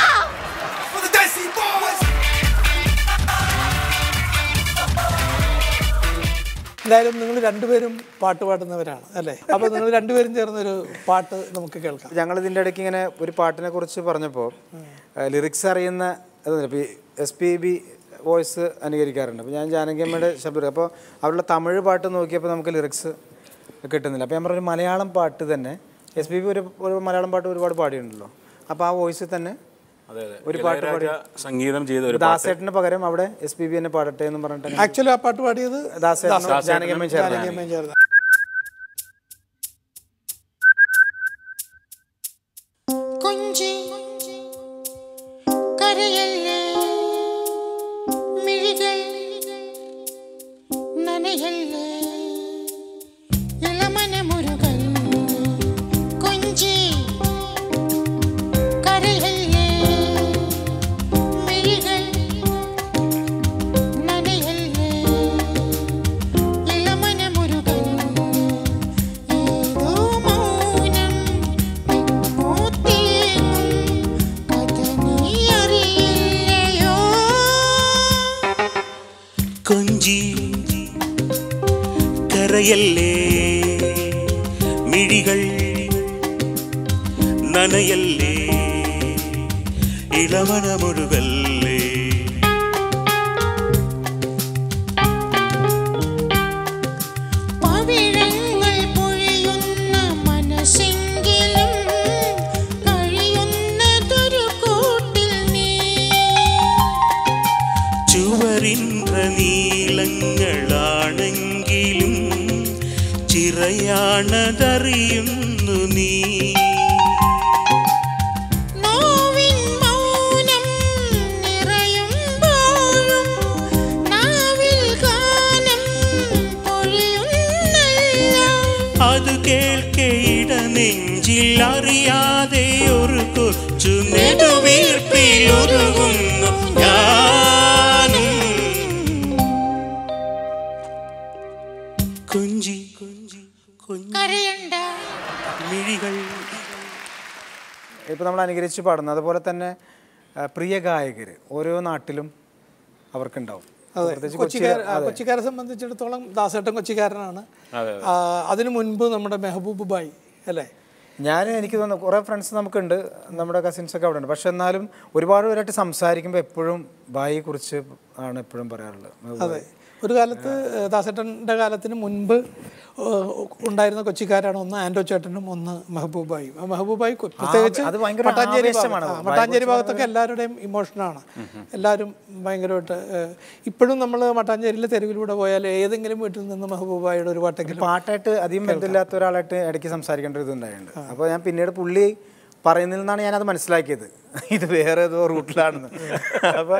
എന്തായാലും നിങ്ങൾ രണ്ടുപേരും പാട്ട് പാടുന്നവരാണ് അല്ലേ അപ്പോൾ നിങ്ങൾ രണ്ടുപേരും ചേർന്നൊരു പാട്ട് നമുക്ക് കേൾക്കാം ഞങ്ങൾ ഇതിൻ്റെ ഇടയ്ക്ക് ഇങ്ങനെ ഒരു പാട്ടിനെ കുറിച്ച് പറഞ്ഞപ്പോൾ ലിറിക്സ് അറിയുന്ന എസ് പി ബി വോയിസ് അനുകരിക്കാറുണ്ട് അപ്പോൾ ഞാൻ ജാനകിയമ്മയുടെ ശബ്ദം അപ്പോൾ അവരുടെ തമിഴ് പാട്ട് നോക്കിയപ്പോൾ നമുക്ക് ലിറിക്സ് കിട്ടുന്നില്ല അപ്പോൾ ഞാൻ പറഞ്ഞു മലയാളം പാട്ട് തന്നെ എസ് പി ബി ഒരു ഒരു മലയാളം പാട്ട് ഒരുപാട് പാടിയിട്ടുണ്ടല്ലോ അപ്പോൾ ആ വോയിസിൽ തന്നെ അതെ അതെ ഒരു പാട്ട് പാടി ഇളയരാജ സംഗീതം ചെയ്ത ഒരു പാട്ട് ദാസേട്ടന് പകരം അവിടെ എസ് പി ബി എന്നെ പാടട്ടെ എന്ന് പറഞ്ഞിട്ട് ആക്ച്വലി ആ പാട്ട് പാടിയത് ദാസേട്ടനും ജാനകിയമ്മയും ചേർന്നാണ് ജാനകിയമ്മയും ചേർന്ന് കരയല്ലേ മിഴികൾ നനയല്ലേ ഇളമണമൊഴുകല്ലേ പവിഴങ്ങൾ പൊഴിയുന്ന മനസ്സെങ്കിലും കഴിയുന്നതൊരു കൂട്ടിൽ നീ ചുവരിന്ദ്ര നീളങ്ങളാണെങ്കിലും ചിറയാണതറിയുന്നു നീ നോവിൻ മൗനം നിറയുമ്പോഴും നാവിൽ ഗാനം പൊഴിയുന്നല്ലോ അത് കേൾക്കയിട നെഞ്ചിൽ അറിയാതെ ഒരു കൊച്ചു നെടുവീർപ്പിൽ ഒരുങ്ങുന്നു ഞാനും കൊഞ്ചി കൊഞ്ചി കരയണ്ട മിഴികൾ ഇപ്പോൾ നമ്മൾ അനുകരിച്ച് പാടുന്നത് അതുപോലെ തന്നെ ആ, പ്രിയ ഗായകർ ഓരോ നാട്ടിലും അവർക്കുണ്ടാവും അതെ പ്രത്യേകിച്ച് കൊച്ചിക്കാർ കൊച്ചിയിൽ- ആ, അതെ. കൊച്ചിക്കാരെ സംബന്ധിച്ചിടത്തോളം ദാസേട്ടൻ കൊച്ചിക്കാരനാണ് അതെ, ആ, അതിനു മുൻപ് നമ്മുടെ മെഹബൂബ് ബായി അല്ലേ ഞാൻ എനിക്ക് തോന്നുന്നു കുറേ ഫ്രണ്ട്സ് നമുക്കുണ്ട് നമ്മുടെ കസിൻസ് ഒക്കെ അവിടെ ഉണ്ട് പക്ഷെ എന്നാലും ഒരുപാട് പേരായിട്ട് സംസാരിക്കുമ്പോൾ എപ്പോഴും ബായിയെ കുറിച്ച് ആണ് എപ്പോഴും പറയാറുള്ളത് അതെ ഒരു കാലത്ത് ഏഹ്, ദാസേട്ടൻ്റെ കാലത്തിന് മുൻപ് ഏഹ്, ഉണ്ടായിരുന്ന കൊച്ചിക്കാരാണ് ഒന്ന് ആൻഡോ ചേട്ടനും ഒന്ന് മെഹബൂബായും ആ മെഹബൂബായി കൊ- പ്രത്യേകിച്ച് അത് ഭയങ്കര മട്ടാഞ്ചേരി ഭാഗം- ആവേശമാണ്. ആ, ബായി മട്ടാഞ്ചേരി കുറിച്ച് ഭാഗത്തൊക്കെ എല്ലാവരുടെയും ഇമോഷനാണ് എല്ലാവരും ഭയങ്കരമായിട്ട് ഏഹ്, ഇപ്പോഴും നമ്മൾ മട്ടാഞ്ചേരിയിലെ തെരുവിലൂടെ പോയാൽ ഏതെങ്കിലും വീട്ടിൽ നിന്ന് മെഹബൂബായുടെ ഒരു പാട്ടെങ്കിലും പാട്ടായിട്ട് അധികം ബന്ധമില്ലാത്ത ഒരാളായിട്ട് ഇടയ്ക്ക് സംസാരിക്കേണ്ട ഒരു ഇതുണ്ടായിട്ടുണ്ട് അപ്പോൾ ഞാൻ പിന്നീട് പുള്ളി പറയുന്നതിൽ നിന്നാണ് ഞാനത് മനസ്സിലാക്കിയത് ഇത് വേറെ ഏതോ റൂട്ടിലാണെന്ന് അപ്പോൾ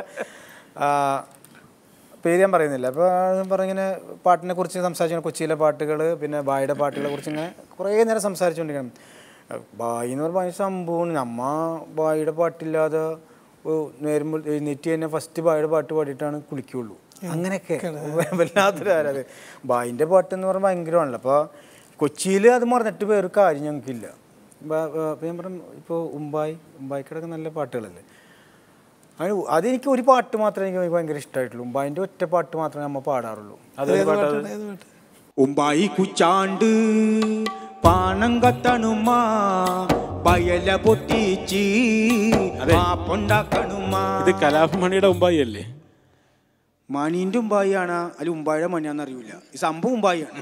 പേര് ഞാൻ പറയുന്നില്ല അപ്പോൾ പറഞ്ഞിങ്ങനെ പാട്ടിനെ കുറിച്ച് സംസാരിച്ചു കൊച്ചിയിലെ പാട്ടുകൾ പിന്നെ ബായിയുടെ പാട്ടുകളെ കുറിച്ച് ഇങ്ങനെ കുറേ നേരം സംസാരിച്ചുകൊണ്ടിരിക്കണം ബായി എന്ന് പറയുമ്പോൾ ഭയങ്കര സംഭവമാണ് നമ്മ ബായിയുടെ പാട്ടില്ലാതെ ഓ, നേരം എഴുന്നേറ്റ് തന്നെ ഫസ്റ്റ് ബായിയുടെ പാട്ട് പാടിയിട്ടാണ് കുളിക്കുള്ളൂ അങ്ങനെയൊക്കെ വല്ലാത്തൊരു ആരാത് ബായിൻ്റെ പാട്ട് എന്ന് പറയുമ്പോൾ ഭയങ്കരമാണല്ലോ അപ്പോൾ കൊച്ചിയിൽ അത് മറന്നിട്ട് വേറെ കാര്യം ഞങ്ങൾക്കില്ല ബ- ബ- അപ്പോൾ ഞാൻ പറഞ്ഞു ഇപ്പോൾ ഉമ്പായി ഉമ്പായിക്കിടക്ക് നല്ല പാട്ടുകളല്ലേ അതിന് അതെനിക്ക് ഒരു പാട്ട് മാത്രമേ എനിക്ക് ഭയങ്കര ഇഷ്ടമായിട്ടുള്ളൂ ഉമ്പായിൻ്റെ ഒറ്റ പാട്ട് മാത്രമേ നമ്മൾ പാടാറുള്ളൂ അതേത് പാട്ടാ അത്? ഉമ്പായി കുച്ചാണ്ട് പാണം കത്തണുമാ പയല പൊട്ടിച്ച് പാപ്പുണ്ടാക്കണുമാ ഇത് കലാഭമണിയുടെ ഉമ്പായി അല്ലേ മണീൻ്റെ ഉമ്പായിയാണ് അല്ല ഉമ്പായുടെ മണിയാന്ന് അറിയില്ല ഈ സംഭവം ഉമ്പായിയാണ്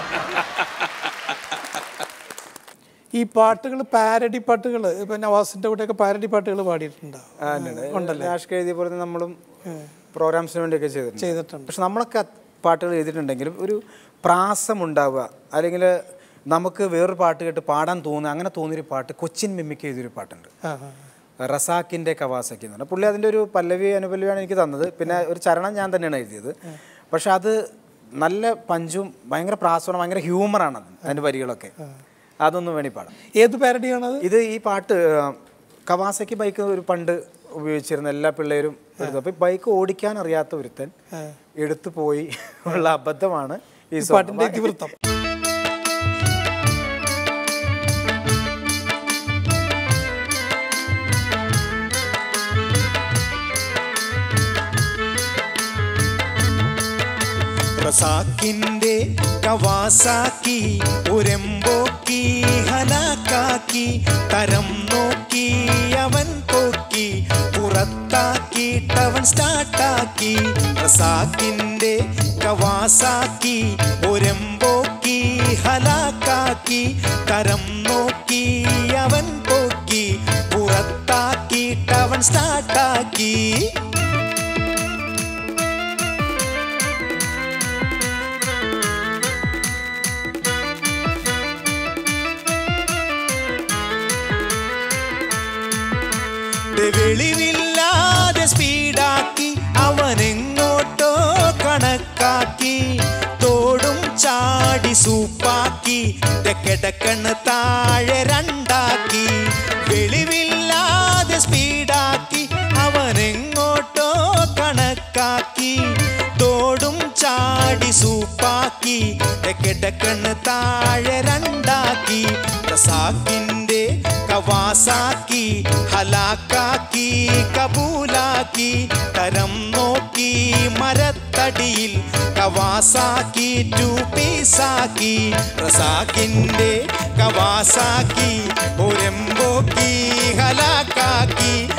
ഈ പാട്ടുകൾ പാരഡി പാട്ടുകൾ ഇപ്പൊ നവാസിന്റെ കൂടെയൊക്കെ പാരഡി പാട്ടുകൾ പാടിയിട്ടുണ്ടാവും ഉണ്ടല്ലേ നാഷ്ക എഴുതിയ പോലെ തന്നെ നമ്മളും പ്രോഗ്രാംസിന് വേണ്ടിയൊക്കെ ചെയ്തിട്ടുണ്ട് ചെയ്തിട്ടുണ്ട് പക്ഷെ നമ്മളൊക്കെ അത് പാട്ടുകൾ എഴുതിയിട്ടുണ്ടെങ്കിലും ഒരു പ്രാസം ഉണ്ടാവുക അല്ലെങ്കിൽ നമുക്ക് വേറൊരു പാട്ട് കേട്ട് പാടാൻ തോന്നുക അങ്ങനെ തോന്നിയൊരു പാട്ട് കൊച്ചിൻ മിമ്മിക്ക് എഴുതിയൊരു പാട്ടുണ്ട് ആ, ആ. റസാക്കിൻ്റെ കവാസക്കി എന്ന് പറഞ്ഞാൽ പുള്ളി അതിൻ്റെ ഒരു പല്ലവി അനുപല്ലവിയാണ് എനിക്ക് തന്നത് പിന്നെ ഒരു ചരണം ഞാൻ തന്നെയാണ് എഴുതിയത് പക്ഷെ അത് നല്ല പഞ്ചും ഭയങ്കര പ്രാസമാണ് ഭയങ്കര ഹ്യൂമറാണ് അത് അതിൻ്റെ വരികളൊക്കെ അതൊന്നും വേണി പാടാം ഏത് പാരഡിയാണത് ഇത് ഈ പാട്ട് ആ, കവാസക്കി ബൈക്ക് ഒരു പണ്ട് ഉപയോഗിച്ചിരുന്ന എല്ലാ പിള്ളേരും എടുത്തു അപ്പോൾ ബൈക്ക് ഓടിക്കാൻ അറിയാത്ത ഒരുത്തൻ എടുത്തു പോയി ഉള്ള അബദ്ധമാണ് ഈ song. പാട്ടിന്റെ ഇതിവൃത്തം റസാക്കിന്റെ കവാസാക്കി ഒരെമ്പോക്കി ഹലാക്കാക്കി തരം നോക്കി അവൻ പോക്കി പുറത്താക്കിയിട്ടവൻ സ്റ്റാർട്ടാക്കി റസാക്കിന്റെ കവാസാക്കി ഒരെമ്പോക്കി ഹലാക്കാക്കി തരം നോക്കി അവൻ പോക്കി പുറത്താക്കിയിട്ടവൻ സ്റ്റാർട്ടാക്കി ദേ വെളിവില്ലാതെ സ്പീഡാക്കി അവനെങ്ങോട്ടോ കണക്കാക്കി തോടും ചാടി സൂപ്പാക്കി തെക്കടക്കണ് താഴെ രണ്ടാക്കി വെളിവില്ലാതെ സ്പീഡാക്കി അവനെങ്ങോട്ടോ കണക്കാക്കി തോടും ചാടി സൂപ്പാക്കി തെക്കടക്കണ് താഴെ രണ്ടാക്കി റസാക്കിന്റെ കവാസാക്കി ഹലാക്കാക്കി കബൂലാക്കി തരം നോക്കി മരത്തടി തടിയിൽ കവാസാക്കി ടു പീസാക്കി റസാക്കിന്റെ കവാസാക്കി ഒരെമ്പോക്കി ഹലാക്കാക്കി